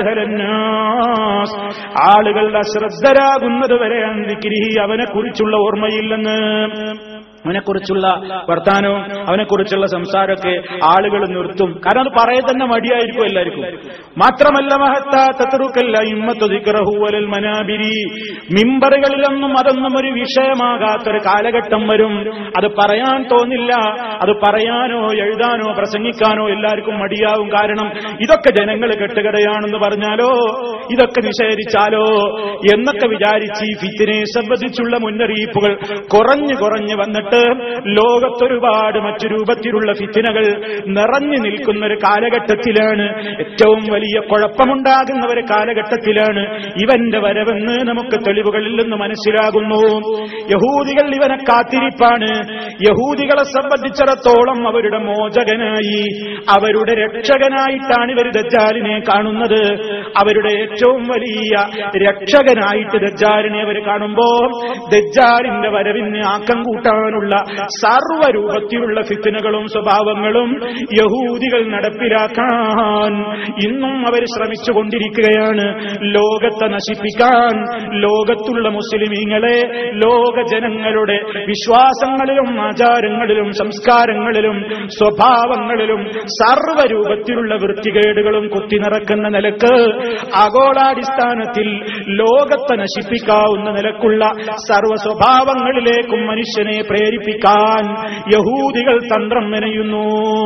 ആളുകൾ അശ്രദ്ധരാകുന്നത് വരെ അന്തിക്കിരി അവനെ കുറിച്ചുള്ള ഓർമ്മയില്ലെന്ന് അവനെക്കുറിച്ചുള്ള വർത്താനവും അവനെക്കുറിച്ചുള്ള സംസാരമൊക്കെ ആളുകൾ നിർത്തും കാരണം അത് പറയാൻ തന്നെ മടിയായിരിക്കും എല്ലാവർക്കും മാത്രമല്ല മഹത്താ തത്രുക്കല്ല ഇമ്മത്തുതിക്കറഹൂവലൽ മനാബിരി മിമ്പറുകളിലൊന്നും അതൊന്നും ഒരു വിഷയമാകാത്തൊരു കാലഘട്ടം വരും അത് പറയാൻ തോന്നില്ല അത് പറയാനോ എഴുതാനോ പ്രസംഗിക്കാനോ എല്ലാവർക്കും മടിയാവും കാരണം ഇതൊക്കെ ജനങ്ങൾ കെട്ടുകഥയാണെന്ന് പറഞ്ഞാലോ ഇതൊക്കെ നിഷേധിച്ചാലോ എന്നൊക്കെ വിചാരിച്ച് ഈ ഫിത്തിനെ സംബന്ധിച്ചുള്ള മുന്നറിയിപ്പുകൾ കുറഞ്ഞു കുറഞ്ഞു വന്നിട്ട് ലോകത്തൊരുപാട് മറ്റു രൂപത്തിലുള്ള ഫിത്തിനകൾ നിറഞ്ഞു നിൽക്കുന്ന ഒരു കാലഘട്ടത്തിലാണ് ഏറ്റവും വലിയ കുഴപ്പമുണ്ടാകുന്ന ഒരു കാലഘട്ടത്തിലാണ് ഇവന്റെ വരവെന്ന് നമുക്ക് തെളിവുകളിൽ നിന്ന് മനസ്സിലാകുന്നു യഹൂദികൾ ഇവനെ കാത്തിരിപ്പാണ് യഹൂദികളെ സംബന്ധിച്ചിടത്തോളം അവരുടെ മോചകനായി അവരുടെ രക്ഷകനായിട്ടാണ് ഇവർ ദജ്ജാലിനെ കാണുന്നത് അവരുടെ ഏറ്റവും വലിയ രക്ഷകനായിട്ട് ദജ്ജാലിനെ അവർ കാണുമ്പോ ദജ്ജാലിന്റെ വരവിന് ആക്കം കൂട്ടാനുള്ള സർവ്വരൂപത്തിലുള്ള ഫിത്തിനകളും സ്വഭാവങ്ങളും യഹൂദികൾ നടപ്പിലാക്കാൻ ഇന്നും അവർ ശ്രമിച്ചുകൊണ്ടിരിക്കുകയാണ് ലോകത്തെ നശിപ്പിക്കാൻ ലോകത്തുള്ള മുസ്ലിമീങ്ങളെ ലോക ജനങ്ങളുടെ വിശ്വാസങ്ങളിലും ആചാരങ്ങളിലും സംസ്കാരങ്ങളിലും സ്വഭാവങ്ങളിലും സർവ്വരൂപത്തിലുള്ള വൃത്തികേടുകളും കുത്തി നിറക്കുന്ന നിലക്ക് ആഗോളാടിസ്ഥാനത്തിൽ ലോകത്തെ നശിപ്പിക്കാവുന്ന നിലക്കുള്ള സർവ്വ സ്വഭാവങ്ങളിലേക്കും മനുഷ്യനെ പ്രേരിപ്പിക്കാൻ യഹൂദികൾ തന്ത്രം മെനയുന്നു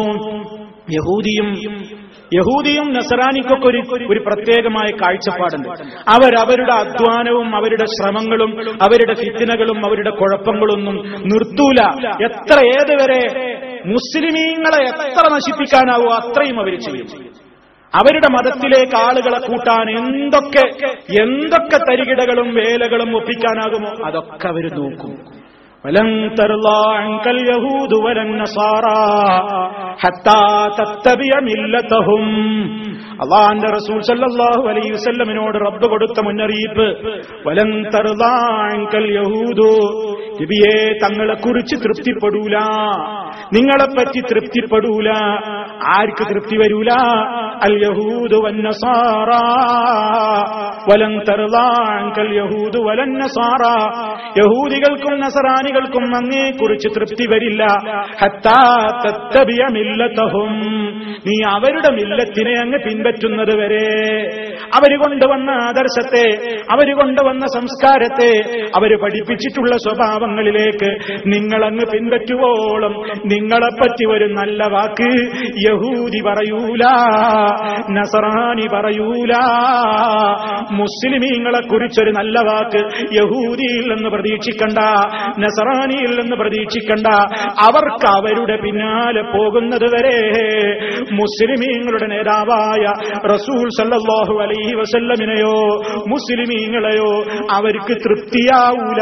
യഹൂദിയും യഹൂദിയും നസറാനിക്കൊക്കെ ഒരു ഒരു പ്രത്യേകമായ കാഴ്ചപ്പാടുണ്ട് അവരവരുടെ അധ്വാനവും അവരുടെ ശ്രമങ്ങളും അവരുടെ ഫിത്തിനകളും അവരുടെ കുഴപ്പങ്ങളൊന്നും നിർത്തൂല എത്ര ഏതുവരെ മുസ്ലിമീങ്ങളെ എത്ര നശിപ്പിക്കാനാവോ അത്രയും അവർ ചെയ്യും അവരുടെ മതത്തിലേക്ക് ആളുകളെ കൂട്ടാൻ എന്തൊക്കെ എന്തൊക്കെ തരികിടകളും വേലകളും ഒപ്പിക്കാനാകുമോ അതൊക്കെ അവർ നോക്കും ولن ترضى عنك اليهود ولا النصارى حتى تتبع ملتهم അള്ളാന്റെ റസൂൽ സല്ലല്ലാഹു അലൈഹി വസല്ലമിനോട് റബ്ബ് കൊടുത്ത മുന്നറിയിപ്പ് വലൻ തർദാങ്കൽ യഹൂദു നബിയെ തങ്ങളെ കുറിച്ച് തൃപ്തിപ്പെടൂല നിങ്ങളെപ്പറ്റി തൃപ്തിപ്പെടൂല ആർക്ക് തൃപ്തി വരൂല അൽ യഹൂദു വന്നസാറ വലൻ തർദാങ്കൽ യഹൂദു വലൻ നസാറ യഹൂദികൾക്കും നസറാനികൾക്കും അങ്ങേ കുറിച്ച് തൃപ്തി വരില്ല ഹത്താ തത്തബിയ മില്ലത്തഹും നീ അവരുടെ മില്ലത്തിനെ അങ്ങ് പിൻപറ്റുന്നത് വരെ അവര് കൊണ്ടുവന്ന ആദർശത്തെ അവര് കൊണ്ടുവന്ന സംസ്കാരത്തെ അവര് പഠിപ്പിച്ചിട്ടുള്ള സ്വഭാവങ്ങളിലേക്ക് നിങ്ങളങ്ങ് പിൻപറ്റുവോളം നിങ്ങളെപ്പറ്റി ഒരു നല്ല വാക്ക് യഹൂദി പറയൂല നസറാനി പറയൂല മുസ്ലിമീങ്ങളെ കുറിച്ചൊരു നല്ല വാക്ക് യഹൂദിയിൽ നിന്ന് പ്രതീക്ഷിക്കണ്ട നസറാനിയിൽ നിന്ന് പ്രതീക്ഷിക്കണ്ട അവർക്ക് അവരുടെ പിന്നാലെ പോകുന്നത് വരെ മുസ്ലിമീങ്ങളുടെ നേതാവായ റസൂൽ സല്ലല്ലാഹു അലൈഹി വസല്ലമിനെയോ മുസ്ലിമീങ്ങളെയോ അവർക്ക് തൃപ്തിയാവൂല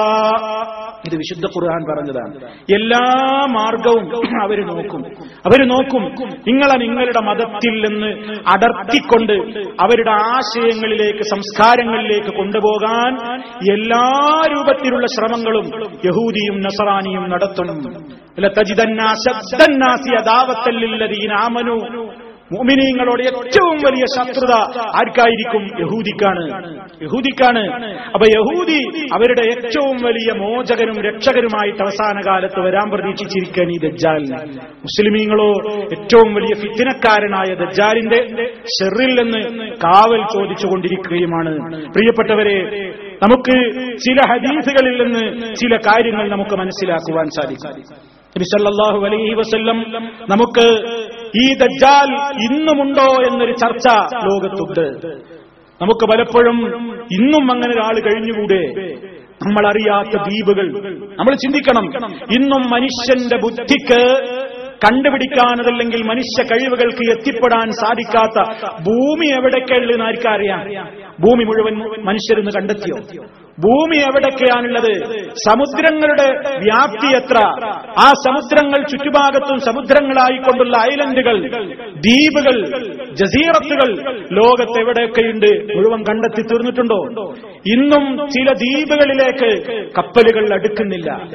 ഇത് വിശുദ്ധ ഖുർആൻ പറഞ്ഞതാണ് എല്ലാ മാർഗവും അവർ നോക്കും അവർ നോക്കും നിങ്ങളെ നിങ്ങളുടെ മതത്തിൽ നിന്ന് അടർത്തിക്കൊണ്ട് അവരുടെ ആശയങ്ങളിലേക്ക് സംസ്കാരങ്ങളിലേക്ക് കൊണ്ടുപോകാൻ എല്ലാ രൂപത്തിലുള്ള ശ്രമങ്ങളും യഹൂദിയും നസറാനിയും നടത്തും ആമനു മുഅ്മിനീങ്ങളോട് ഏറ്റവും വലിയ ശത്രുത ആർക്കായിരിക്കും യഹൂദിക്കാണ് യഹൂദിക്കാണ് അപ്പൊ യഹൂദി അവരുടെ ഏറ്റവും വലിയ മോചകനും രക്ഷകരുമായിട്ട് അവസാന കാലത്ത് വരാൻ പ്രതീക്ഷിച്ചിരിക്കാൻ ഈ ദജ്ജാലിന് മുസ്ലിമീങ്ങളോ ഏറ്റവും വലിയ ഫിത്തിനക്കാരനായ ദജ്ജാലിന്റെ ഷെറിൽ നിന്ന് കാവൽ ചോദിച്ചുകൊണ്ടിരിക്കുകയുമാണ് പ്രിയപ്പെട്ടവരെ നമുക്ക് ചില ഹദീസുകളിൽ നിന്ന് ചില കാര്യങ്ങൾ നമുക്ക് മനസ്സിലാക്കുവാൻ സാധിക്കും നബി സല്ലല്ലാഹു അലൈഹി വസല്ലം നമുക്ക് ഈ ദജ്ജാൽ ഇന്നുമുണ്ടോ എന്നൊരു ചർച്ച ലോകത്തുണ്ട് നമുക്ക് പലപ്പോഴും ഇന്നും അങ്ങനെ ഒരാൾ കഴിഞ്ഞുകൂടെ നമ്മൾ അറിയാത്ത ദ്വീപുകൾ നമ്മൾ ചിന്തിക്കണം ഇന്നും മനുഷ്യന്റെ ബുദ്ധിക്ക് കണ്ടുപിടിക്കാനതല്ലെങ്കിൽ മനുഷ്യ കഴിവുകൾക്ക് എത്തിപ്പെടാൻ സാധിക്കാത്ത ഭൂമി എവിടേക്കുള്ളതെന്ന് ആർക്കറിയാം ഭൂമി മുഴുവൻ മനുഷ്യരെന്ന് കണ്ടെത്തിയോ ഭൂമി എവിടൊക്കെയാണുള്ളത് സമുദ്രങ്ങളുടെ വ്യാപ്തി എത്ര ആ സമുദ്രങ്ങൾ ചുറ്റുഭാഗത്തും സമുദ്രങ്ങളായിക്കൊണ്ടുള്ള ഐലൻഡുകൾ ദ്വീപുകൾ ജസീറത്തുകൾ ലോകത്ത് എവിടെയൊക്കെയുണ്ട് മുഴുവൻ കണ്ടെത്തി തീർന്നിട്ടുണ്ടോ ഇന്നും ചില ദ്വീപുകളിലേക്ക് കപ്പലുകൾ അടുക്കുന്നില്ല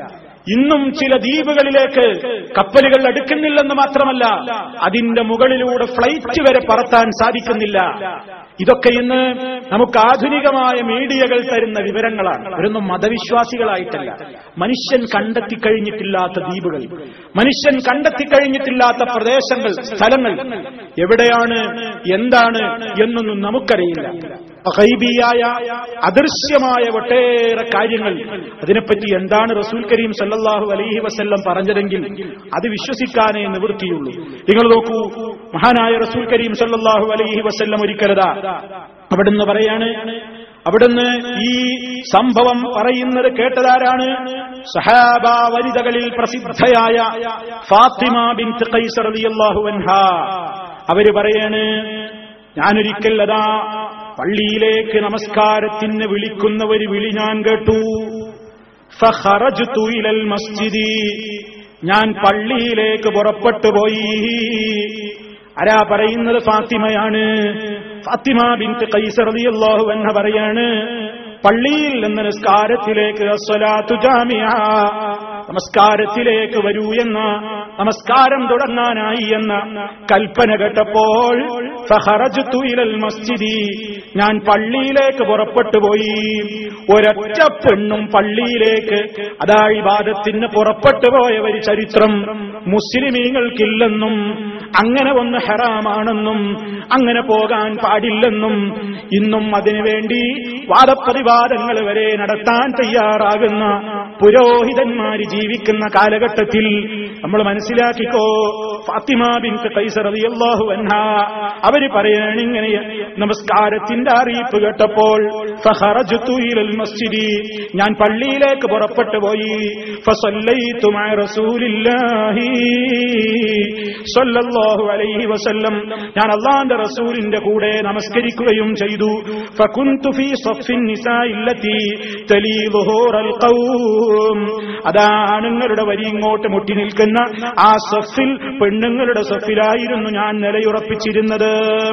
ഇന്നും ചില ദ്വീപുകളിലേക്ക് കപ്പലുകൾ അടുക്കുന്നില്ലെന്ന് മാത്രമല്ല അതിന്റെ മുകളിലൂടെ ഫ്ലൈറ്റ് വരെ പറത്താൻ സാധിക്കുന്നില്ല ഇതൊക്കെ ഇന്ന് നമുക്ക് ആധുനികമായ മീഡിയകൾ തരുന്ന വിവരങ്ങളാണ് ഇവരൊന്നും മതവിശ്വാസികളായിട്ടല്ല മനുഷ്യൻ കണ്ടെത്തി കഴിഞ്ഞിട്ടില്ലാത്ത ദ്വീപുകൾ മനുഷ്യൻ കണ്ടെത്തി കഴിഞ്ഞിട്ടില്ലാത്ത പ്രദേശങ്ങൾ സ്ഥലങ്ങൾ എവിടെയാണ് എന്താണ് എന്നൊന്നും നമുക്കറിയില്ല ഗൈബിയായ അദൃശ്യമായ ഒട്ടേറെ കാര്യങ്ങൾ അതിനെപ്പറ്റി എന്താണ് റസൂൽ കരീം സല്ലല്ലാഹു അലൈഹി വസല്ലം പറഞ്ഞതെങ്കിൽ അത് വിശ്വസിക്കാനേ നിവൃത്തിയുള്ളൂ നിങ്ങൾ നോക്കൂ മഹാനായ റസൂൽ കരീം സല്ലല്ലാഹു അലൈഹി വസല്ലം ഒരിക്കലതാ അവിടുന്ന് പറയാണ് അവിടുന്ന് ഈ സംഭവം പറയുന്നത് കേട്ടതാരാണ് സഹാബ വനിതകളിൽ പ്രസിദ്ധയായ ഫാത്തിമ ബിൻ ഖൈസർ റളിയല്ലാഹു അൻഹ അവര് പറയാണ് ഞാനൊരിക്കൽ അതാ പള്ളിയിലേക്ക് നമസ്കാരത്തിന് വിളിക്കുന്ന ഒരു വിളി ഞാൻ കേട്ടു ഫഖറജ്തു ഇലൽ മസ്ജിദി ഞാൻ പള്ളിയിലേക്ക് പുറപ്പെട്ടു പോയി ആരാ പറയുന്നത് ഫാത്തിമയാണ് ഫാത്തിമ ബിൻത്ത് ഖൈസർ റളിയല്ലാഹു അൻഹ പറയാണ് പള്ളിയിൽ നിന്ന് നിസ്കാരത്തിലേക്ക് അസ്വലാത്തു ജാമിഅ നമസ്കാരത്തിലേക്ക് വരൂ എന്ന നമസ്കാരം തുടങ്ങാനായി എന്ന കൽപ്പന കേട്ടപ്പോൾ ഫഖറജ്തു ഇലൽ മസ്ജിദി ഞാൻ പള്ളിയിലേക്ക് പുറപ്പെട്ടു പോയി ഒരൊറ്റ പെണ്ണും പള്ളിയിലേക്ക് അതാ ഇബാദത്തിന് പുറപ്പെട്ടു പോയ ഒരു ചരിത്രം മുസ്ലിമീങ്ങൾക്കില്ലെന്നും അങ്ങനെ ഒന്ന് ഹറാമാണെന്നും അങ്ങനെ പോകാൻ പാടില്ലെന്നും ഇന്നും അതിനുവേണ്ടി വാദപ്രതിവാദങ്ങൾ വരെ നടത്താൻ തയ്യാറാകുന്ന പുരോഹിതന്മാര് ജീവിക്കുന്ന കാലഘട്ടത്തിൽ നമ്മൾ മനസ്സിലാക്കിക്കോ ഫാത്തിമ ബിൻ കൈസർ റളിയല്ലാഹു അൻഹ അവര് പറയാണ് ഇങ്ങനെ നമസ്കാരത്തിന്റെ അറിയിപ്പ് കേട്ടപ്പോൾ ഫഖറജ്തു ഇലൽ മസ്ജിദി ഞാൻ പള്ളിയിലേക്ക് പുറപ്പെട്ടു പോയി ഫസല്ലൈതു മഅ റസൂലില്ലാഹി സല്ലല്ലാഹു അലൈഹി വസല്ലം ഞാൻ അള്ളാന്റെ റസൂലിന്റെ കൂടെ നമസ്കരിക്കുകയും ചെയ്തു ഫകുന്തു ഫീ സഫിൻ നിസാഇല്ലതി തലീ ളുഹൂറൽ ഖൗം അതാ ആണുങ്ങളുടെ വരി ഇങ്ങോട്ട് മുട്ടി നിൽക്കുന്ന ആ സഫിൽ പെണ്ണുങ്ങളുടെ സഫിലായിരുന്നു ഞാൻ നിലയുറപ്പിച്ചിരുന്നത്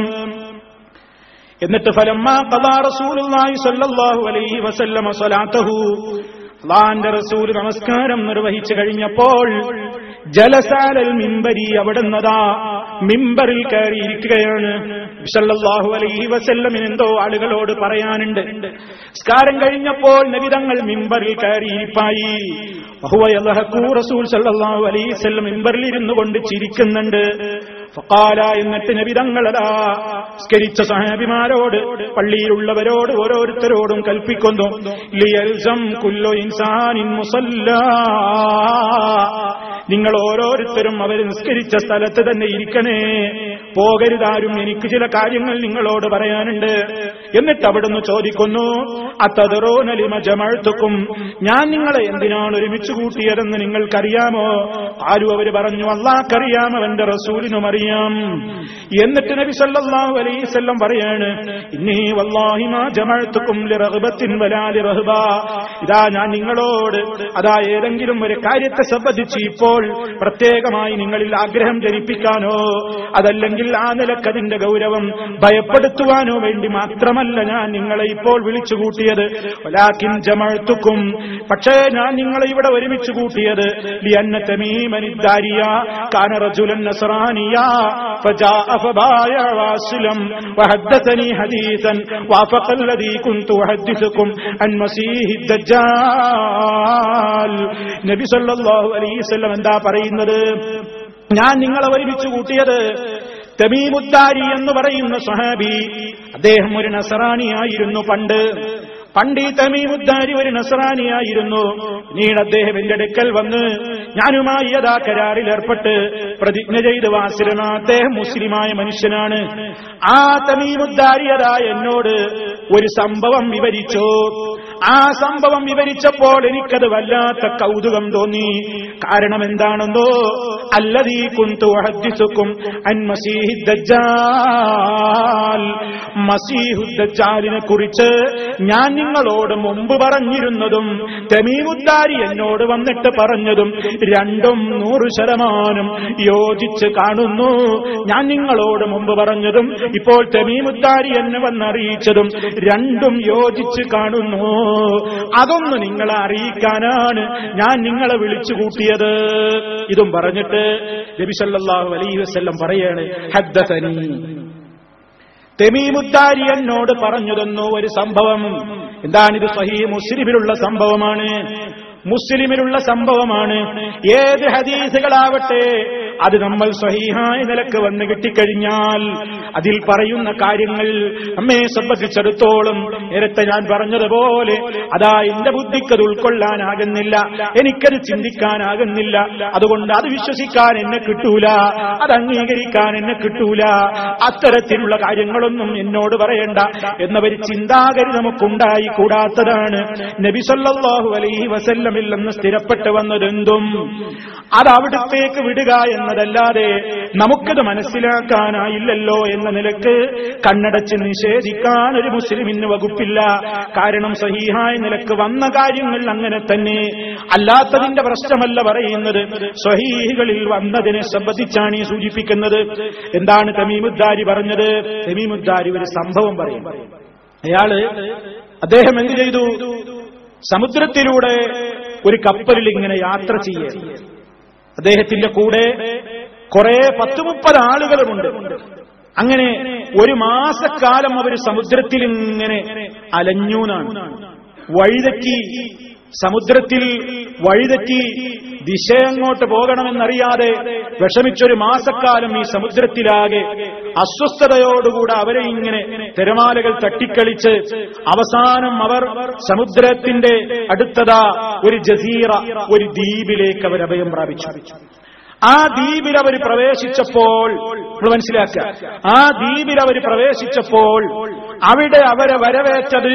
എന്നിട്ട് ഫലമ്മ ഖദാ റസൂലുള്ളാഹി സ്വല്ലല്ലാഹു അലൈഹി വസല്ലമ സ്വലാത്തഹു അള്ളാന്റെ റസൂൽ നമസ്കാരം നിർവഹിച്ചു കഴിഞ്ഞപ്പോൾ ജലസാലൽ മിമ്പരി അവിടുന്നതാ മിമ്പറിൽ കയറിയിരിക്കുകയാണ് സല്ലല്ലാഹു അലൈഹി വസല്ലമിന് എന്തോ ആളുകളോട് പറയാനുണ്ട് സ്കാരം കഴിഞ്ഞപ്പോൾ നബിതങ്ങൾ മിമ്പറിൽ കയറിയിരിപ്പായി വഹുവ യദ്ഹഖു റസൂൽ സല്ലല്ലാഹു അലൈഹി വസല്ലം മിമ്പറിൽ ഇരുന്നു കൊണ്ട് ചിരിക്കുന്നുണ്ട് ഫഖാല എന്നിട്ട് നബിതങ്ങളതാ സ്കരിച്ച സഹാബിമാരോട് പള്ളിയിലുള്ളവരോട് ഓരോരുത്തരോടും കൽപ്പിക്കുന്നു ലിയൽസം കുല്ലു ഇൻസാനിൻ മുസല്ലാ നിങ്ങൾ ഓരോരുത്തരും അവർ നിസ്കരിച്ച സ്ഥലത്ത് തന്നെ ഇരിക്കണേ പോകരുതാരും എനിക്ക് ചില കാര്യങ്ങൾ നിങ്ങളോട് പറയാനുണ്ട് എന്നിട്ട് അവിടുന്ന് ചോദിക്കുന്നു അത്തതറോനലിമ ജമഴ്ത്തുക്കും ഞാൻ നിങ്ങളെ എന്തിനാണ് ഒരുമിച്ച് കൂട്ടിയതെന്ന് നിങ്ങൾക്കറിയാമോ ആരും അവര് പറഞ്ഞു അള്ളാഹ്ക്കറിയാം അവന്റെ റസൂലിനും അറിയാം എന്നിട്ട് നബി സല്ലല്ലാഹു അലൈഹി വസല്ലം പറയാണ് ഇന്നീ വല്ലാഹി മാ ജമഴ്ത്തുക്കും ലിറഗ്ബത്തിൻ വലാ ലിറഹ്ബ ഇതാ ഞാൻ നിങ്ങളോട് അതാ ഏതെങ്കിലും ഒരു കാര്യത്തെ സംബന്ധിച്ച് ഇപ്പോൾ പ്രത്യേകമായി നിങ്ങളിൽ ആഗ്രഹം ജനിപ്പിക്കാനോ അതല്ലെങ്കിൽ ആ നിലക്കതിന്റെ ഗൗരവം ഭയപ്പെടുത്തുവാനോ വേണ്ടി മാത്രമല്ല ഞാൻ നിങ്ങളെ ഇപ്പോൾ വിളിച്ചു കൂട്ടിയത് വലാക്കിൻ ജമഴ്ത്തുക്കും പക്ഷേ ഞാൻ നിങ്ങളെ ഇവിടെ ഒരുമിച്ച് കൂട്ടിയത് ലിയന്ന തമീമനിദ്ദാരിയ കാന റജുലൻ നസ്രാനിയ فجاء فبايع واسلم وحدثني حديثا وافق الذي كنت احدثكم عن مسيح الدجال നബി സല്ലല്ലാഹു അലൈഹി വസല്ലം എന്താ പറയുന്നത് ഞാൻ നിങ്ങളെ ഒരുമിച്ച് കൂട്ടിയത് തമീമുദ്ദാരി എന്ന് പറയുന്ന സ്വഹാബി അദ്ദേഹം ഒരു നസറാണിയായിരുന്നു പണ്ട് പണ്ട് ഈ തമീമുദ്ദാരി ഒരു നസറാനിയായിരുന്നു പിന്നീട് അദ്ദേഹം എന്റെ അടുക്കൽ വന്ന് ഞാനുമായി യഥാ കരാറിൽ ഏർപ്പെട്ട് പ്രതിജ്ഞ ചെയ്ത് വാസിരന അദ്ദേഹം മുസ്ലിമായ മനുഷ്യനാണ് ആ തമീമുദ്ദാരിയതായ എന്നോട് ഒരു സംഭവം വിവരിച്ചു ആ സംഭവം വിവരിച്ചപ്പോൾ എനിക്കത് വല്ലാത്ത കൗതുകം തോന്നി കാരണം എന്താണെന്നോ അല്ലതീ കുന്തു ഹദ്ദിസുക്കും അൻ മസീഹി ദജ്ജാൽ മസീഹു ദജ്ജാലിനെ കുറിച്ച് ഞാൻ നിങ്ങളോട് മുമ്പ് പറഞ്ഞിരുന്നതും തെമീമുദ്ദാരി എന്നോട് വന്നിട്ട് പറഞ്ഞതും രണ്ടും നൂറ് ശതമാനം യോജിച്ച് കാണുന്നു ഞാൻ നിങ്ങളോട് മുമ്പ് പറഞ്ഞതും ഇപ്പോൾ തെമീമുദ്ദാരി എന്നെ വന്നറിയിച്ചതും രണ്ടും യോജിച്ച് കാണുന്നു അതൊന്ന് നിങ്ങളെ അറിയിക്കാനാണ് ഞാൻ നിങ്ങളെ വിളിച്ചു കൂട്ടിയത് ഇതും പറഞ്ഞിട്ട് നബിസല്ലാഹു അലൈഹി വസ്ല്ലം പറയാണ് ഹദ്ദസനി തെമീമുദ്ദാരി എന്നോട് പറഞ്ഞു തന്നു ഒരു സംഭവം എന്താണിത് സഹീ മുസ്ലിമിലുള്ള സംഭവമാണ് മുസ്ലിമിലുള്ള സംഭവമാണ് ഏത് ഹദീസുകളാവട്ടെ അത് നമ്മൾ സ്വഹീഹായ നിലക്ക് വന്ന് കിട്ടിക്കഴിഞ്ഞാൽ അതിൽ പറയുന്ന കാര്യങ്ങൾ നമ്മെ സംബന്ധിച്ചിടത്തോളം നേരത്തെ ഞാൻ പറഞ്ഞതുപോലെ അതാ എന്റെ ബുദ്ധിക്കത് ഉൾക്കൊള്ളാനാകുന്നില്ല എനിക്കത് ചിന്തിക്കാനാകുന്നില്ല അതുകൊണ്ട് അത് വിശ്വസിക്കാൻ എന്നെ കിട്ടൂല അത് അംഗീകരിക്കാൻ എന്നെ കിട്ടൂല അത്തരത്തിലുള്ള കാര്യങ്ങളൊന്നും എന്നോട് പറയണ്ട എന്നൊരു ചിന്താഗതി നമുക്കുണ്ടായി കൂടാത്തതാണ് നബി സല്ലല്ലാഹു അലൈഹി വസല്ലമിൽ നിന്ന് സ്ഥിരപ്പെട്ട് വന്നതെന്തും അത് അവിടത്തേക്ക് വിടുക എന്നതല്ലാതെ നമുക്കത് മനസ്സിലാക്കാനായില്ലല്ലോ എന്ന നിലക്ക് കണ്ണടച്ച് നിഷേധിക്കാൻ ഒരു മുസ്ലിമിന് വകുപ്പില്ല കാരണം സഹീഹായ നിലക്ക് വന്ന കാര്യങ്ങൾ അങ്ങനെ തന്നെ അല്ലാത്തതിന്റെ പ്രശ്നമല്ല പറയുന്നത് സ്വഹീഹികളിൽ വന്നതിനെ സംബന്ധിച്ചാണ് ഈ സൂചിപ്പിക്കുന്നത് എന്താണ് തമീമുദ്ദാരി പറഞ്ഞത് തമീമുദ്ദാരി ഒരു സംഭവം പറയും അയാള് അദ്ദേഹം എന്ത് ചെയ്തു സമുദ്രത്തിലൂടെ ഒരു കപ്പലിൽ ഇങ്ങനെ യാത്ര ചെയ്യേ അദ്ദേഹത്തിന്റെ കൂടെ കുറെ പത്ത് മുപ്പത് ആളുകളുമുണ്ട് അങ്ങനെ ഒരു മാസക്കാലം അവർ സമുദ്രത്തിൽ ഇങ്ങനെ അലഞ്ഞൂന്നാണ് വഴിതെറ്റി സമുദ്രത്തിൽ വഴിതെറ്റി ദിശ അങ്ങോട്ട് പോകണമെന്നറിയാതെ വിഷമിച്ചൊരു മാസക്കാലം ഈ സമുദ്രത്തിലാകെ അസ്വസ്ഥതയോടുകൂടെ അവരെ ഇങ്ങനെ തിരമാലകൾ തട്ടിക്കളിച്ച് അവസാനം അവർ സമുദ്രത്തിന്റെ അടുത്തതാ ഒരു ജസീറ ഒരു ദ്വീപിലേക്ക് അവർ അഭയം പ്രാപിച്ചു ആ ദ്വീപിൽ അവർ പ്രവേശിച്ചപ്പോൾ നമ്മൾ മനസ്സിലാക്കുക ആ ദ്വീപിൽ അവർ പ്രവേശിച്ചപ്പോൾ അവിടെ അവരെ വരവേറ്റത്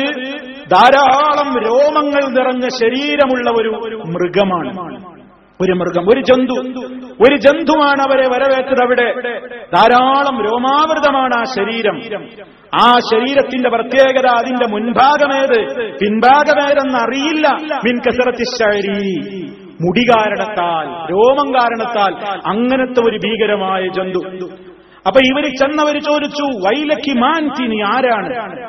ധാരാളം രോമങ്ങൾ നിറഞ്ഞ ശരീരമുള്ള ഒരു മൃഗമാണ് ഒരു മൃഗം ഒരു ജന്തു ഒരു ജന്തുവാണ് അവരെ വരവേറ്റത് അവിടെ ധാരാളം രോമാവൃതമാണ് ആ ശരീരം ആ ശരീരത്തിന്റെ പ്രത്യേകത അതിന്റെ മുൻഭാഗമേത് പിൻഭാഗമേതെന്ന് അറിയില്ല മിൻ കസറത്തിശരി മുടി കാരണത്താൽ രോമം കാരണത്താൽ അങ്ങനത്തെ ഒരു ഭീകരമായ ജന്തു അപ്പൊ ഇവര് ചെന്നവര് ചോദിച്ചു വൈലക്കി മാൻതി നീ ആരാണ്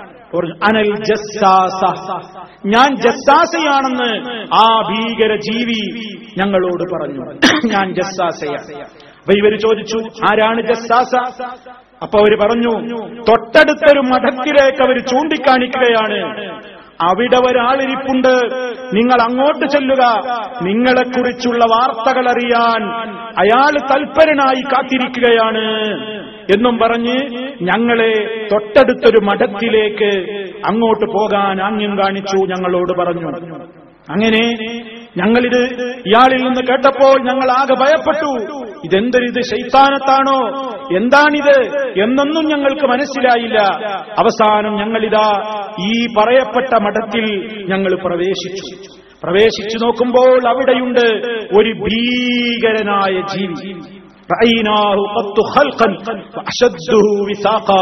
അനൽ ജസ്സാസ ഞാൻ ജസ്സാസയാണെന്ന് ആ ഭീകര ജീവി ഞങ്ങളോട് പറഞ്ഞു ഞാൻ ജസ്സാസയാണ് അപ്പൊ ഇവര് ചോദിച്ചു ആരാണ് ജസ്സാസ അപ്പൊ അവര് പറഞ്ഞു തൊട്ടടുത്തൊരു മഠത്തിലേക്ക് അവർ ചൂണ്ടിക്കാണിക്കുകയാണ് അവിടെ ഒരാളിരിപ്പുണ്ട് നിങ്ങൾ അങ്ങോട്ട് ചെല്ലുക നിങ്ങളെക്കുറിച്ചുള്ള വാർത്തകൾ അറിയാൻ അയാൾ തൽപരനായി കാത്തിരിക്കുകയാണ് എന്നും പറഞ്ഞ് ഞങ്ങളെ തൊട്ടടുത്തൊരു മഠത്തിലേക്ക് അങ്ങോട്ട് പോകാൻ ആംഗ്യം കാണിച്ചു ഞങ്ങളോട് പറഞ്ഞു അങ്ങനെ ഞങ്ങളിത് ഇയാളിൽ നിന്ന് കേട്ടപ്പോൾ ഞങ്ങൾ ആകെ ഭയപ്പെട്ടു ഇതെന്തൊരിത് ശൈത്താനത്താണോ എന്താണിത് എന്നൊന്നും ഞങ്ങൾക്ക് മനസ്സിലായില്ല അവസാനം ഞങ്ങളിതാ ഈ പറയപ്പെട്ട മഠത്തിൽ ഞങ്ങൾ പ്രവേശിച്ചു പ്രവേശിച്ചു നോക്കുമ്പോൾ അവിടെയുണ്ട് ഒരു ഭീകരനായ ജീവി റഅയ്നാഹു ഖത്തു ഖൽഖൻ വഅശദ്ദുഹു വിസാഖാ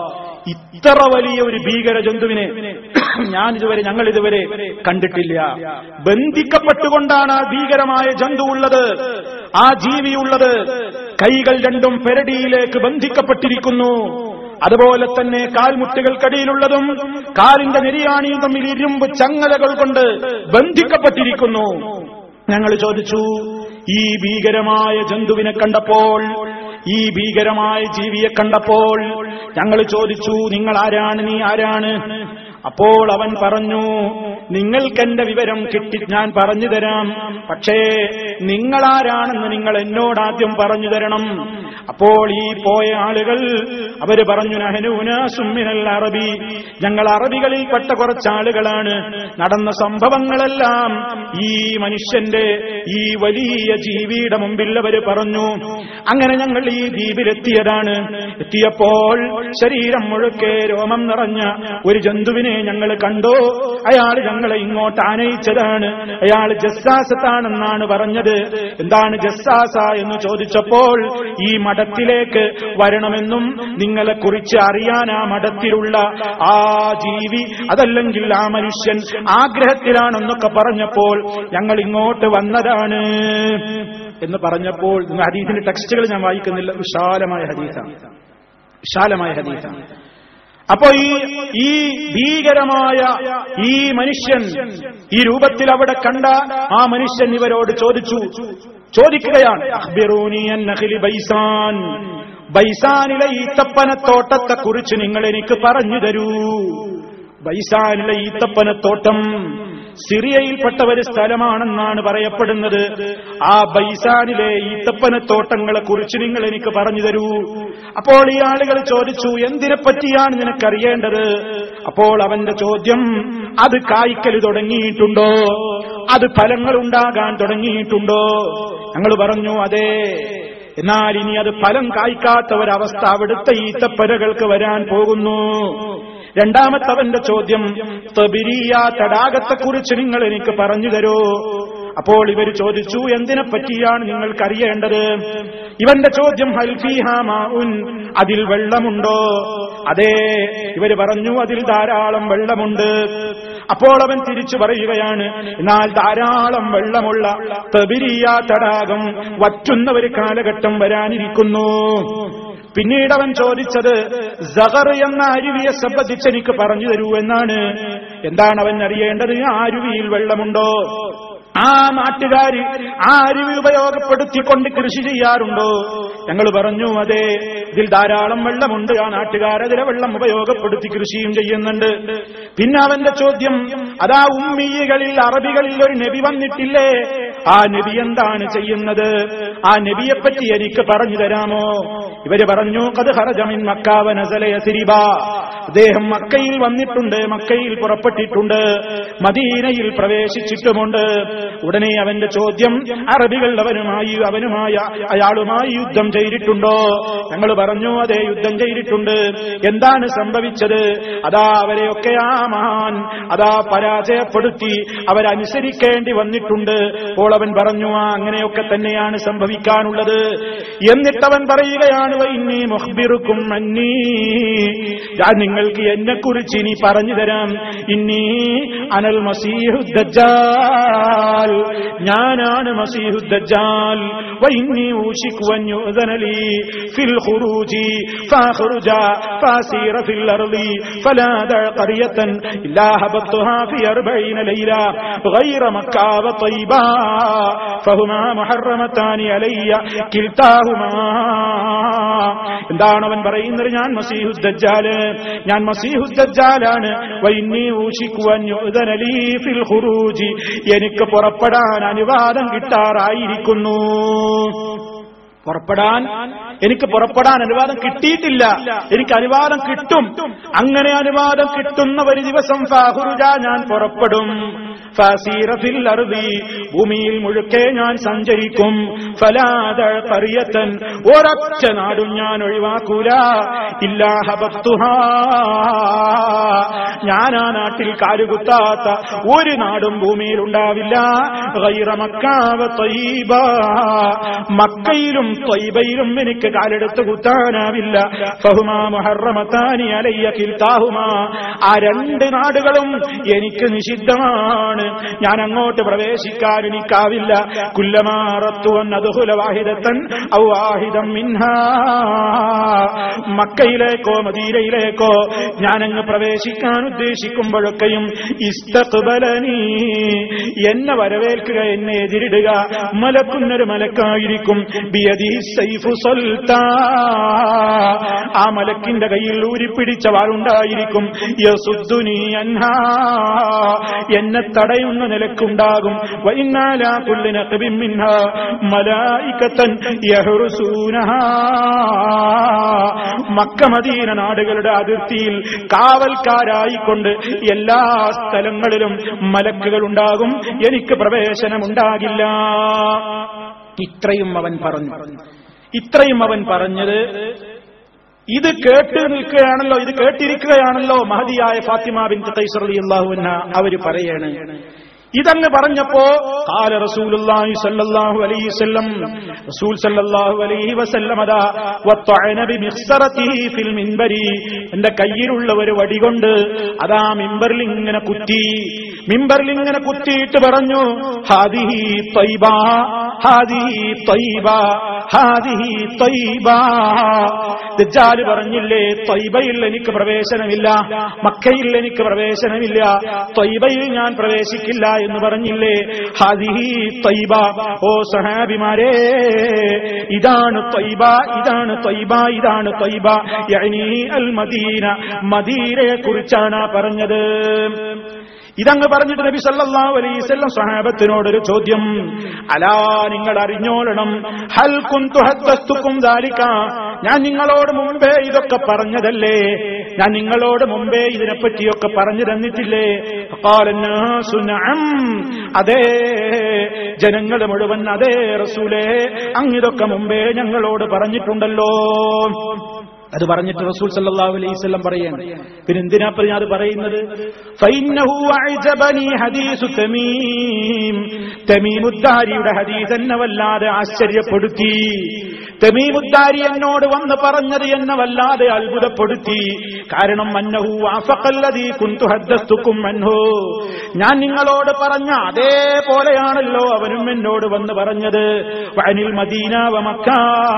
ഇത്ര വലിയ ഒരു ഭീകര ജന്തുവിനെ ഞാൻ ഇതുവരെ ഞങ്ങൾ ഇതുവരെ കണ്ടിട്ടില്ല ബന്ധിക്കപ്പെട്ടുകൊണ്ടാണ് ആ ഭീകരമായ ജന്തു ഉള്ളത് ആ ജീവിയുള്ളത് കൈകൾ രണ്ടും പെരടിയിലേക്ക് ബന്ധിക്കപ്പെട്ടിരിക്കുന്നു അതുപോലെ തന്നെ കാൽമുട്ടുകൾക്കടിയിലുള്ളതും കാലിന്റെ നെരിയാണിയും തമ്മിൽ ഇരുമ്പ് ചങ്ങലകൾ കൊണ്ട് ബന്ധിക്കപ്പെട്ടിരിക്കുന്നു ഞങ്ങൾ ചോദിച്ചു ഈ ഭീകരമായ ജന്തുവിനെ കണ്ടപ്പോൾ ഈ ഭീകരമായ ജീവിയെ കണ്ടപ്പോൾ ഞങ്ങൾ ചോദിച്ചു നിങ്ങൾ ആരാണ് നീ ആരാണ് അപ്പോൾ അവൻ പറഞ്ഞു നിങ്ങൾക്കെന്റെ വിവരം കിട്ടി ഞാൻ പറഞ്ഞു തരാം പക്ഷേ നിങ്ങളാരാണെന്ന് നിങ്ങൾ എന്നോട് ആദ്യം പറഞ്ഞു തരണം അപ്പോൾ ഈ പോയ ആളുകൾ അവര് പറഞ്ഞു നഹനൂന സുമ്മിനൽ അറബി ഞങ്ങൾ അറബികളിൽപ്പെട്ട കുറച്ചാളുകളാണ് നടന്ന സംഭവങ്ങളെല്ലാം ഈ മനുഷ്യന്റെ ഈ വലിയ ജീവിയുടെ മുമ്പിൽ അവര് പറഞ്ഞു അങ്ങനെ ഞങ്ങൾ ഈ ദ്വീപിലെത്തിയതാണ് എത്തിയപ്പോൾ ശരീരം മുഴുക്കെ രോമം നിറഞ്ഞ ഒരു ജന്തുവിനെ ഇവനെ ഞങ്ങൾ കണ്ടു അയാൾ ഞങ്ങളെ ഇങ്ങോട്ട് ആനയിച്ചതാണ് അയാൾ ജസ്സാസത്താണെന്നാണ് പറഞ്ഞത് എന്താണ് ജസ്സാസ എന്ന് ചോദിച്ചപ്പോൾ ഈ മഠത്തിലേക്ക് വരണമെന്നും നിങ്ങളെ കുറിച്ച് അറിയാൻ ആ മഠത്തിലുള്ള ആ ജീവി അതല്ലെങ്കിൽ ആ മനുഷ്യൻ ആഗ്രഹത്തിലാണെന്നൊക്കെ പറഞ്ഞപ്പോൾ ഞങ്ങൾ ഇങ്ങോട്ട് വന്നതാണ് എന്ന് പറഞ്ഞപ്പോൾ നിങ്ങൾ ഹദീസിന്റെ ടെക്സ്റ്റുകൾ ഞാൻ വായിക്കുന്നില്ല വിശാലമായ ഹദീസാണ് വിശാലമായ ഹദീസാണ് അപ്പോ ഈ ഈ ഭീകരമായ ഈ മനുഷ്യൻ ഈ രൂപത്തിൽ അവിടെ കണ്ട ആ മനുഷ്യൻ ഇവരോട് ചോദിച്ചു ചോദിക്കുകയാണ് അഖ്ബിറൂനി അൻ നഖ്ലി ബൈസാൻ ബൈസാനിലെ ഈത്തപ്പനത്തോട്ടത്തെ കുറിച്ച് നിങ്ങൾ എനിക്ക് പറഞ്ഞു തരൂ ബൈസാനിലെ ഈത്തപ്പനത്തോട്ടം സിറിയയിൽപ്പെട്ട ഒരു സ്ഥലമാണെന്നാണ് പറയപ്പെടുന്നത് ആ ബൈസാനിലെ ഈത്തപ്പനത്തോട്ടങ്ങളെ കുറിച്ച് നിങ്ങൾ എനിക്ക് പറഞ്ഞു തരൂ അപ്പോൾ ഈ ആളുകൾ ചോദിച്ചു എന്തിനെ പറ്റിയാണ് നിനക്കറിയേണ്ടത് അപ്പോൾ അവന്റെ ചോദ്യം അത് കായ്ക്കൽ തുടങ്ങിയിട്ടുണ്ടോ അത് ഫലങ്ങൾ ഉണ്ടാകാൻ തുടങ്ങിയിട്ടുണ്ടോ ഞങ്ങൾ പറഞ്ഞു അതെ എന്നാൽ ഇനി അത് ഫലം കായ്ക്കാത്ത ഒരവസ്ഥ അവിടുത്തെ ഈത്തപ്പനകൾക്ക് വരാൻ പോകുന്നു രണ്ടാമത്തവന്റെ ചോദ്യം തബിരിയ തടാകത്തെക്കുറിച്ച് നിങ്ങൾ എനിക്ക് പറഞ്ഞു തരൂ അപ്പോൾ ഇവർ ചോദിച്ചു എന്തിനെ പറ്റിയാണ് നിങ്ങൾക്കറിയേണ്ടത് ഇവന്റെ ചോദ്യം ഹൽഫിഹാമാഉൻ അതിൽ വെള്ളമുണ്ടോ അതെ ഇവര് പറഞ്ഞു അതിൽ ധാരാളം വെള്ളമുണ്ട് അപ്പോൾ അവൻ തിരിച്ചു പറയുകയാണ് എന്നാൽ ധാരാളം വെള്ളമുള്ള തബിരിയ തടാകം വറ്റുന്ന ഒരു കാലഘട്ടം വരാനിരിക്കുന്നു പിന്നീട് അവൻ ചോദിച്ചത് സഹർ എന്ന അരുവിയെ സംബന്ധിച്ച് എനിക്ക് പറഞ്ഞു തരൂ എന്നാണ് എന്താണ് അവൻ അറിയേണ്ടത് ആ അരുവിയിൽ വെള്ളമുണ്ടോ ആ നാട്ടുകാര് ആ അരുവി ഉപയോഗപ്പെടുത്തിക്കൊണ്ട് കൃഷി ചെയ്യാറുണ്ടോ ഞങ്ങൾ പറഞ്ഞു അതെ ഇതിൽ ധാരാളം വെള്ളമുണ്ട് ആ നാട്ടുകാർ അതിലെ വെള്ളം ഉപയോഗപ്പെടുത്തി കൃഷിയും ചെയ്യുന്നുണ്ട് പിന്നെ അവന്റെ ചോദ്യം അതാ ഉമ്മികളിൽ അറബികളിൽ ഒരു നബി വന്നിട്ടില്ലേ ആ നബി എന്താണ് ചെയ്യുന്നത് ആ നബിയെപ്പറ്റി എനിക്ക് പറഞ്ഞു തരാമോ ഇവര് പറഞ്ഞു കത് ഹറജമിൻ മക്കാവ നസലയസിരിബ അദ്ദേഹം മക്കയിൽ വന്നിട്ടുണ്ട് മക്കയിൽ പുറപ്പെട്ടിട്ടുണ്ട് മദീനയിൽ പ്രവേശിച്ചിട്ടുമുണ്ട് ഉടനെ അവന്റെ ചോദ്യം അറബികൾ അവനുമായി അവനുമായ അയാളുമായി യുദ്ധം ചെയ്തിട്ടുണ്ടോ ഞങ്ങൾ പറഞ്ഞു അതെ യുദ്ധം ചെയ്തിട്ടുണ്ട് എന്താണ് സംഭവിച്ചത് അതാ അവരെയൊക്കെ ആ മഹാൻ അതാ പരാജയപ്പെടുത്തി അവരനുസരിക്കേണ്ടി വന്നിട്ടുണ്ട് അപ്പോൾ അവൻ പറഞ്ഞു ആ അങ്ങനെയൊക്കെ തന്നെയാണ് സംഭവിക്കാനുള്ളത് എന്നിട്ടവൻ പറയുകയാണ് വൈന്നി മുഹ്ബിറുക്കും അന്നീ ഞാൻ നിങ്ങൾക്ക് എന്നെ കുറിച്ച് ഇനി പറഞ്ഞു തരാം ഇന്നീ അനൽ മസീഹുദ്ദാൽ ഞാനാണ് മസീഹുദ്ദാൽ വൈന്നി ഊഷിക്കുവൻ യുഅ്ദനലി ഫിൽ ഖുറൂജി ഫാഖറുജ ഫാസീറ ഫിൽ അർളി ഫലാ ദഅ ഖറിയതൻ ഇല്ലാ ഹബത്തുഹാ ഫി 40 ലൈല غير مكة وطيبة فهما محرمتان علي كلتاهما എന്താണ് അവൻ പറയുന്നത് ഞാൻ മസീഹുദ്ദാല് ഞാൻ മസീഹുദ്ദാലാണ് വൈന്നി ഊഷിക്കുവൻ യുഅ്ദനലി ഫിൽ ഖുറൂജി എനിക്ക് പുറപ്പെടാൻ അനുവാദം കിട്ടാറായിരിക്കുന്നു പുറപ്പെടാൻ എനിക്ക് പുറപ്പെടാൻ അനുവാദം കിട്ടിയിട്ടില്ല എനിക്ക് അനുവാദം കിട്ടും അങ്ങനെ അനുവാദം കിട്ടുന്ന ഒരു ദിവസം ഫാഹുറുജ ഞാൻ പുറപ്പെടും ഫാസീറഫിൽ അറുതി ഭൂമിയിൽ മുഴുക്കെ ഞാൻ സഞ്ചരിക്കും ഫലാദ കറിയത്തൻ ഒരൊറ്റ നാടും ഞാൻ ഒഴിവാക്കൂല ഇല്ലാഹബത്തുഹാ ഞാൻ ആ നാട്ടിൽ കാലുകുത്താത്ത ഒരു നാടും ഭൂമിയിൽ ഉണ്ടാവില്ല ഗൈറ മക്കാവ ത്വയ്ബ. മക്കയിലും ത്വയ്ബയിലും എനിക്ക് കാലെടുത്ത് കുത്താനാവില്ല ഫഹുമാ മുഹറമത്താനി അലയ്യ കിൽത്താഹുമാ ആ രണ്ട് നാടുകളും എനിക്ക് നിഷിദ്ധമാണ് ഞാൻ അങ്ങോട്ട് പ്രവേശിക്കാൻ എനിക്കാവില്ല കുല്ലമാറത്തു അന്നതുഹുല വാഹിദത്തൻ ഔ വാഹിദം മിൻഹാ മക്കയിലേക്കോ മദീനയിലേക്കോ ഞാനങ്ങ് പ്രവേശിക്കാൻ ഉദ്ദേശിക്കുമ്പോഴൊക്കെയും ഇസ്തഖ്ബലനി എന്നെ വരവേൽക്കുക എന്നെ എതിരിടുക മലക്കുന്നൊരു മലക്കായിരിക്കും ബിയദി സൈഫു സൽത്താ ആ മലക്കിന്റെ കയ്യിൽ ഊരിപ്പിടിച്ച വാളുണ്ടായിരിക്കും യസുദ്ദുനി അൻഹാ എന്നെ തടയുന്ന നിലക്കുണ്ടാകും വൈന്നാലാ കുല്ലിന മിൻഹ മലായിക്കത്തൻ യഹ്റുസൂനഹാ മക്ക മദീന നാടുകളുടെ അതിർത്തിയിൽ കാവൽക്കാരായിക്കൊണ്ട് എല്ലാ സ്ഥലങ്ങളിലും മലക്കുകൾ ഉണ്ടാകും എനിക്ക് പ്രവേശനമുണ്ടാകില്ല ഇത്രയും അവൻ പറഞ്ഞു ഇത്രയും അവൻ പറഞ്ഞത് ഇത് കേട്ട് നിൽക്കുകയാണല്ലോ ഇത് കേട്ടിരിക്കുകയാണല്ലോ മഹതിയായ ഫാത്തിമ ബിൻ ഖൈസർ റളിയല്ലാഹു അൻഹ അവര് പറയാണ് ഇതങ്ങ് പറഞ്ഞപ്പോ കാല റസൂലുള്ളാഹി സ്വല്ലല്ലാഹു അലൈഹി വസല്ലം റസൂൽ സല്ലല്ലാഹു അലൈഹി വസല്ലം അതാ വത്തഅന ബിമിഖ്സറതിഹി ഫിൽ മിൻബരി എന്റെ കയ്യിലുള്ള ഒരു വടി കൊണ്ട് അതാ മിമ്പറിൽ ഇങ്ങനെ കുത്തി മിമ്പറിൽ ഇങ്ങനെ കുത്തിയിട്ട് പറഞ്ഞു ഹാദിഹി ത്വയ്ബ ഹാദിഹി ത്വയ്ബ ഹാദിഹി ത്വയ്ബ ദജ്ജാൽ പറഞ്ഞില്ലേ ത്വയ്ബയിൽ എനിക്ക് പ്രവേശനമില്ല മക്കയിൽ എനിക്ക് പ്രവേശനമില്ല ത്വയ്ബയിൽ ഞാൻ പ്രവേശിക്കില്ല എന്ന് പറഞ്ഞില്ലേ ഹാദിഹി ത്വയ്ബ ഓ സഹാബിമാരെ ഇതാണ് ത്വയ്ബ ഇതാണ് ത്വയ്ബ ഇതാണ് ത്വയ്ബ യഅനി അൽ മദീന മദീനയെ കുറിച്ചാണ് പറഞ്ഞത് ഇതങ്ങ് പറഞ്ഞിട്ട് നബി സല്ലല്ലാഹു അലൈഹി വസല്ലം സ്വഹാബത്തിനോടൊരു ചോദ്യം അലാ നിങ്ങൾ അറിഞ്ഞോളണം ഹൽ കുന്തു ഹദ്ദസ്തുക്കും ദാലിക ഞാൻ നിങ്ങളോട് മുമ്പേ ഇതൊക്കെ പറഞ്ഞതല്ലേ ഞാൻ നിങ്ങളോട് മുമ്പേ ഇതിനെപ്പറ്റിയൊക്കെ പറഞ്ഞു തന്നിട്ടില്ലേ ഖാലന്നാസു നഅം അതേ ജനങ്ങൾ മുഴുവൻ അതേ റസൂലേ അങ്ങിതൊക്കെ മുമ്പേ ഞങ്ങളോട് പറഞ്ഞിട്ടുണ്ടല്ലോ അത് പറഞ്ഞിട്ട് റസൂൽ സല്ലല്ലാഹു അലൈഹി വസല്ലം പറയാണ് പിന്നെ എന്തിനാ പറഞ്ഞ അത് പറയുന്നത് ഫൈന്നഹു അഅജബനി ഹദീസു തമീം തമീമുദ്ദാരിയുടെ ഹദീസ് എന്നെ വല്ലാതെ ആശ്ചര്യപ്പെടുത്തി തമീമുദ്ദാരി എന്നോട് വന്ന് പറഞ്ഞത് എന്നെ വല്ലാതെ അത്ഭുതപ്പെടുത്തി കാരണം അന്നഹു ആഫഖല്ലദീ കുന്തു ഹദ്ദസ്തുക്കും അൻഹു ഞാൻ നിങ്ങളോട് പറഞ്ഞ അതേപോലെയാണല്ലോ അവനും എന്നോട് വന്ന് പറഞ്ഞത് വഅനിൽ മദീന വ മക്ക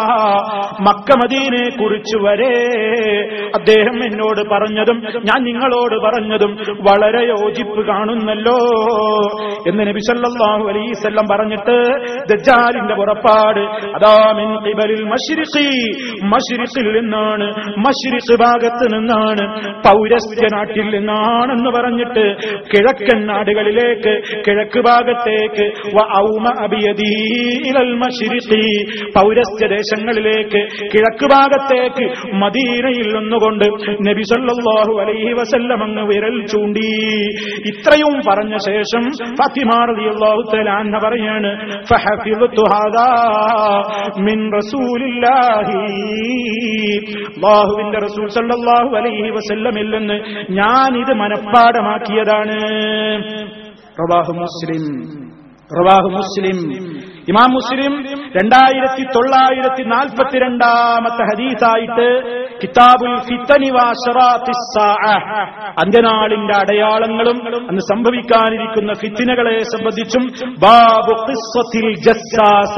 മക്ക മദീനെ കുറിച്ച് വരെ അദ്ദേഹം എന്നോട് പറഞ്ഞതും ഞാൻ നിങ്ങളോട് പറഞ്ഞതും വളരെ യോജിപ്പ് കാണുന്നല്ലോ എന്ന് നബി സല്ലല്ലാഹു അലൈഹി വസല്ലം പറഞ്ഞിട്ട് ദജ്ജാലിന്റെ പുറപ്പാട് അതാ മിൻ ഖിബലിൽ മശ്രിഖി മശ്രിഖിൽ നിന്നാണ് മശ്രിഖ് ഭാഗത്ത് നിന്നാണ് പൗരസ്ത്യ നാട്ടിൽ നിന്നാണെന്ന് പറഞ്ഞിട്ട് കിഴക്കൻ നാടുകളിലേക്ക് കിഴക്ക് ഭാഗത്തേക്ക് വ ഔമ അബിയദീ ഇലൽ മശ്രിഖി പൗരസ്ത്യ ദേശങ്ങളിലേക്ക് കിഴക്ക് ഭാഗത്തേക്ക് മദീനയിൽ നിന്നുകൊണ്ട് നബി സല്ലല്ലാഹു അലൈഹി വസല്ലം അങ്ങ് വിരൽ ചൂണ്ടി ഇത്രയും പറഞ്ഞ ശേഷം ഫാത്തിമ റളിയല്ലാഹു തആല അൻഹ പറയാണ് ഫഹഫിളതു ഹാദാ മിൻ റസൂലില്ലാഹി അല്ലാഹുവിന്റെ റസൂൽ സല്ലല്ലാഹു അലൈഹി വസല്ലമിൽ നിന്ന് ഞാൻ ഇത് മനഃപ്പാടമാക്കിയതാണ് റവാഹു മുസ്ലിം റവാഹു മുസ്ലിം ഇമാം മുസ്ലിം രണ്ടായിരത്തി തൊള്ളായിരത്തി നാൽപ്പത്തിരണ്ടാമത്തെ ഹദീസായിട്ട് കിതാബുൽ ഫിത്തനി വാശറാത്തി സ്സാഅ. അന്ത്യനാളിന്റെ അടയാളങ്ങളും അന്ന് സംഭവിക്കാനിരിക്കുന്ന ഫിത്തിനകളെ സംബന്ധിച്ചും ബാബു ഖിസ്സത്തിൽ ജസ്സാസ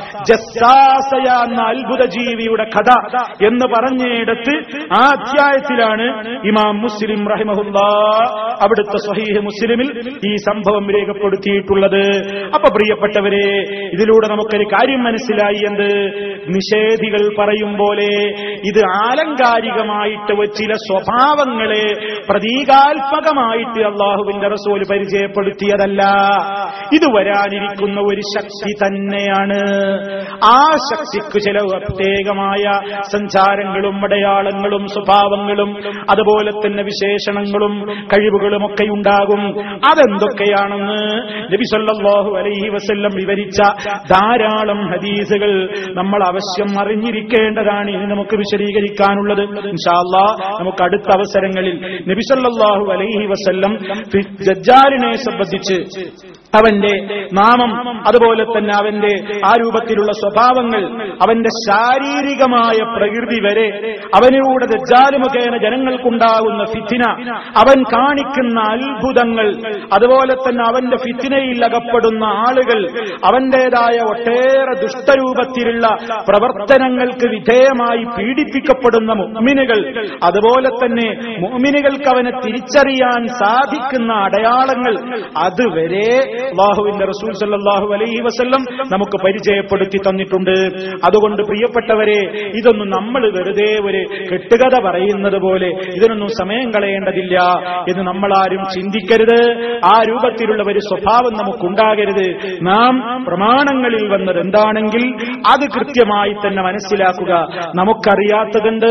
ജസ്സാസയ എന്ന അത്ഭുത ജീവിയുടെ കഥ എന്ന് പറഞ്ഞിടത്ത് ആ അധ്യായത്തിലാണ് ഇമാം മുസ്ലിം റഹിമഹുല്ല അവിടുത്തെ സ്വഹീഹ് മുസ്ലിമിൽ ഈ സംഭവം രേഖപ്പെടുത്തിയിട്ടുള്ളത് അപ്പൊ പ്രിയപ്പെട്ടവരെ ഇതിലൂടെ നമുക്കൊരു കാര്യം മനസ്സിലായി എന്ത് നിഷേധികൾ പറയും പോലെ ഇത് ആലങ്കാരികമായിട്ട് ചില സ്വഭാവങ്ങളെ പ്രതീകാത്മകമായിട്ട് അള്ളാഹുവിന്റെ റസൂൽ പരിചയപ്പെടുത്തിയതല്ല ഇത് വരാനിരിക്കുന്ന ഒരു ശക്തി തന്നെയാണ് ആ ശക്തിക്ക് ചില പ്രത്യേകമായ സഞ്ചാരങ്ങളും അടയാളങ്ങളും സ്വഭാവങ്ങളും അതുപോലെ തന്നെ വിശേഷണങ്ങളും കഴിവുകളും ഒക്കെ ഉണ്ടാകും അതെന്തൊക്കെയാണെന്ന് നബി സല്ലല്ലാഹു അലൈഹി വസല്ലം വിവരിച്ച ധാരാളം ഹദീസുകൾ നമ്മൾ അവശ്യം അറിഞ്ഞിരിക്കേണ്ടതാണ് ഇനി നമുക്ക് വിശദീകരിക്കാനുള്ളത് ഇൻഷാ അല്ലാ നമുക്ക് അടുത്ത അവസരങ്ങളിൽ നബി സല്ലല്ലാഹു അലൈഹി വസല്ലം ഫി- ദജ്ജാലിനെ സംബന്ധിച്ച് അവന്റെ നാമം അതുപോലെ തന്നെ അവന്റെ ആ രൂപത്തിലുള്ള സ്വഭാവങ്ങൾ അവന്റെ ശാരീരികമായ പ്രകൃതി വരെ അവനിലൂടെ ദജ്ജാല് മുഖേന ജനങ്ങൾക്കുണ്ടാകുന്ന ഫിത്തിന അവൻ കാണിക്കുന്ന അത്ഭുതങ്ങൾ അതുപോലെ തന്നെ അവന്റെ ഫിത്തിനയിൽ അകപ്പെടുന്ന ആളുകൾ അവന്റേതായ ഒട്ടേറെ ദുഷ്ടരൂപത്തിലുള്ള പ്രവർത്തനങ്ങൾക്ക് വിധേയമായി പീഡിപ്പിക്കപ്പെടുന്ന മുഅ്മിനുകൾ അതുപോലെ തന്നെ മുഅ്മിനുകൾക്ക് അവനെ തിരിച്ചറിയാൻ സാധിക്കുന്ന അടയാളങ്ങൾ അതുവരെ അള്ളാഹുവിന്റെ റസൂൽ സല്ലല്ലാഹു അലൈഹി വസല്ലം നമുക്ക് പരിചയപ്പെടുത്തി തന്നിട്ടുണ്ട് അതുകൊണ്ട് പ്രിയപ്പെട്ടവരെ ഇതൊന്നും നമ്മൾ വെറുതെ ഒരു കെട്ടുകഥ പറയുന്നത് പോലെ ഇതിനൊന്നും സമയം കളയേണ്ടതില്ല എന്ന് നമ്മളാരും ചിന്തിക്കരുത് ആ രൂപത്തിലുള്ള ഒരു സ്വഭാവം നമുക്കുണ്ടാകരുത് നാം പ്രമാണങ്ങളിൽ വന്നത് എന്താണെങ്കിൽ അത് കൃത്യമായി തന്നെ മനസ്സിലാക്കുക നമുക്കറിയാത്തതുണ്ട്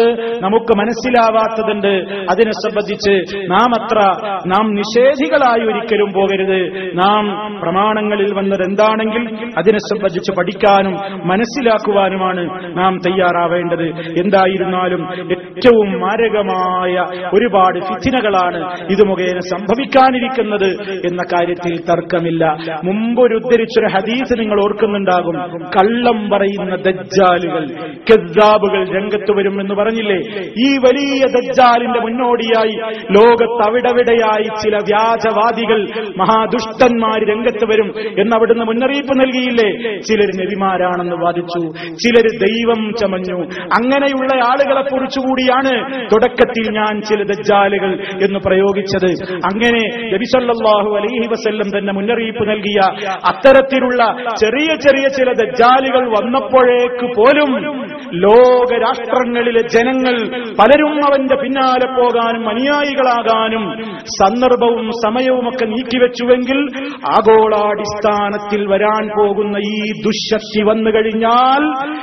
നമുക്ക് മനസ്സിലാവാത്തതുണ്ട് അതിനെ സംബന്ധിച്ച് നാം അത്ര നാം നിഷേധികളായി ഒരിക്കലും പോകരുത് നാം പ്രമാണങ്ങളിൽ വന്നത് എന്താണെങ്കിൽ അതിനെ സംബന്ധിച്ച് പഠിക്കാനും മനസ്സിലാക്കുവാനുമാണ് നാം തയ്യാറാവേണ്ടത് എന്തായിരുന്നാലും ഏറ്റവും മാരകമായ ഒരുപാട് ഫിത്തിനകളാണ് ഇത് മുഖേന സംഭവിക്കാനിരിക്കുന്നത് എന്ന കാര്യത്തിൽ തർക്കമില്ല മുമ്പൊരു ഉദ്ധരിച്ചൊരു ഹദീസ് നിങ്ങൾ ഓർക്കുന്നുണ്ടാകും കള്ളം പറയുന്ന ദജ്ജാലുകൾ കെദ്ദാബുകൾ രംഗത്ത് വരും എന്ന് പറഞ്ഞില്ലേ ഈ വലിയ ദജ്ജാലിന്റെ മുന്നോടിയായി ലോകത്ത് അവിടെവിടെയായി ചില വ്യാജവാദികൾ മഹാദുഷ്ടന്മാർ രംഗത്ത് വരും എന്ന് അവിടുന്ന് മുന്നറിയിപ്പ് നൽകിയില്ലേ ചിലർ നബിമാരാണെന്ന് വാദിച്ചു ചിലർ ദൈവം ചമഞ്ഞു അങ്ങനെയുള്ള ആളുകളെ കുറിച്ചുകൂടിയാണ് തുടക്കത്തിൽ ഞാൻ ചില ദജ്ജാലുകൾ എന്ന് പ്രയോഗിച്ചത് അങ്ങനെ നബിസല്ലാഹു അലൈഹി വസല്ലം തന്നെ മുന്നറിയിപ്പ് നൽകിയ അത്തരത്തിലുള്ള ചെറിയ ചെറിയ ചില ദജ്ജാലുകൾ വന്നപ്പോഴേക്ക് പോലും ലോക രാഷ്ട്രങ്ങളിലെ ജനങ്ങൾ പലരും അവന്റെ പിന്നാലെ പോകാനും അനുയായികളാകാനും സന്ദർഭവും സമയവും ഒക്കെ നീക്കിവെച്ചുവെങ്കിൽ ആഗോളാടിസ്ഥാനത്തിൽ വരാൻ പോകുന്ന ഈ ദുശക്തി വന്നു കഴിഞ്ഞാൽ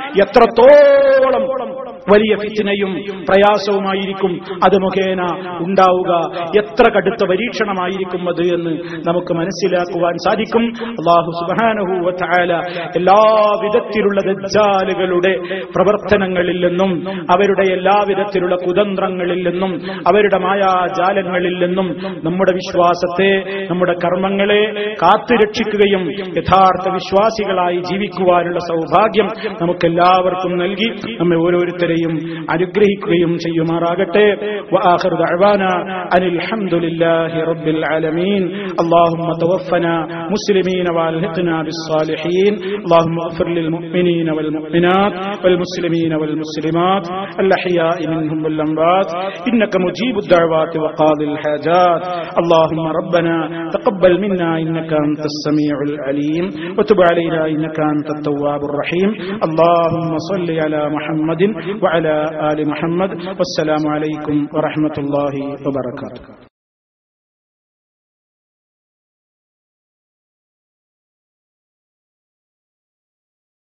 എത്രത്തോളം വലിയ ഫിത്തിനയും പ്രയാസവുമായിരിക്കും അത് മുഖേന ഉണ്ടാവുക എത്ര കടുത്ത പരീക്ഷണമായിരിക്കും അത് എന്ന് നമുക്ക് മനസ്സിലാക്കുവാൻ സാധിക്കും അള്ളാഹു സുബാനഹുല എല്ലാ വിധത്തിലുള്ള ദജ്ജാലുകളുടെ പ്രവർത്തനങ്ങളിൽ നിന്നും അവരുടെ എല്ലാ വിധത്തിലുള്ള കുതന്ത്രങ്ങളിൽ നിന്നും അവരുടെ മായാജാലങ്ങളിൽ നിന്നും നമ്മുടെ വിശ്വാസത്തെ നമ്മുടെ കർമ്മങ്ങളെ കാത്തുരക്ഷിക്കുകയും യഥാർത്ഥ വിശ്വാസികളായി ജീവിക്കുവാനുള്ള സൗഭാഗ്യം നമുക്കെല്ലാവർക്കും നൽകി നമ്മെ ഓരോരുത്തരെയും അനുഗ്രഹിക്കുകയും ചെയ്യുമാറാകട്ടെ وآخر دعوانا أن الحمد لله رب العالمين اللهم توفنا مسلمين والهقنا بالصالحين اللهم اغفر للمؤمنين والمؤمنات والمسلمين والمسلمات الأحياء منهم والأموات إنك مجيب الدعوات وقاضي الحاجات اللهم ربنا تقبل منا إنك أنت السميع العليم وتب علينا إنك أنت التواب الرحيم اللهم صل على محمد وعلى آل محمد والسلام عليكم ورحمة الله وبركاته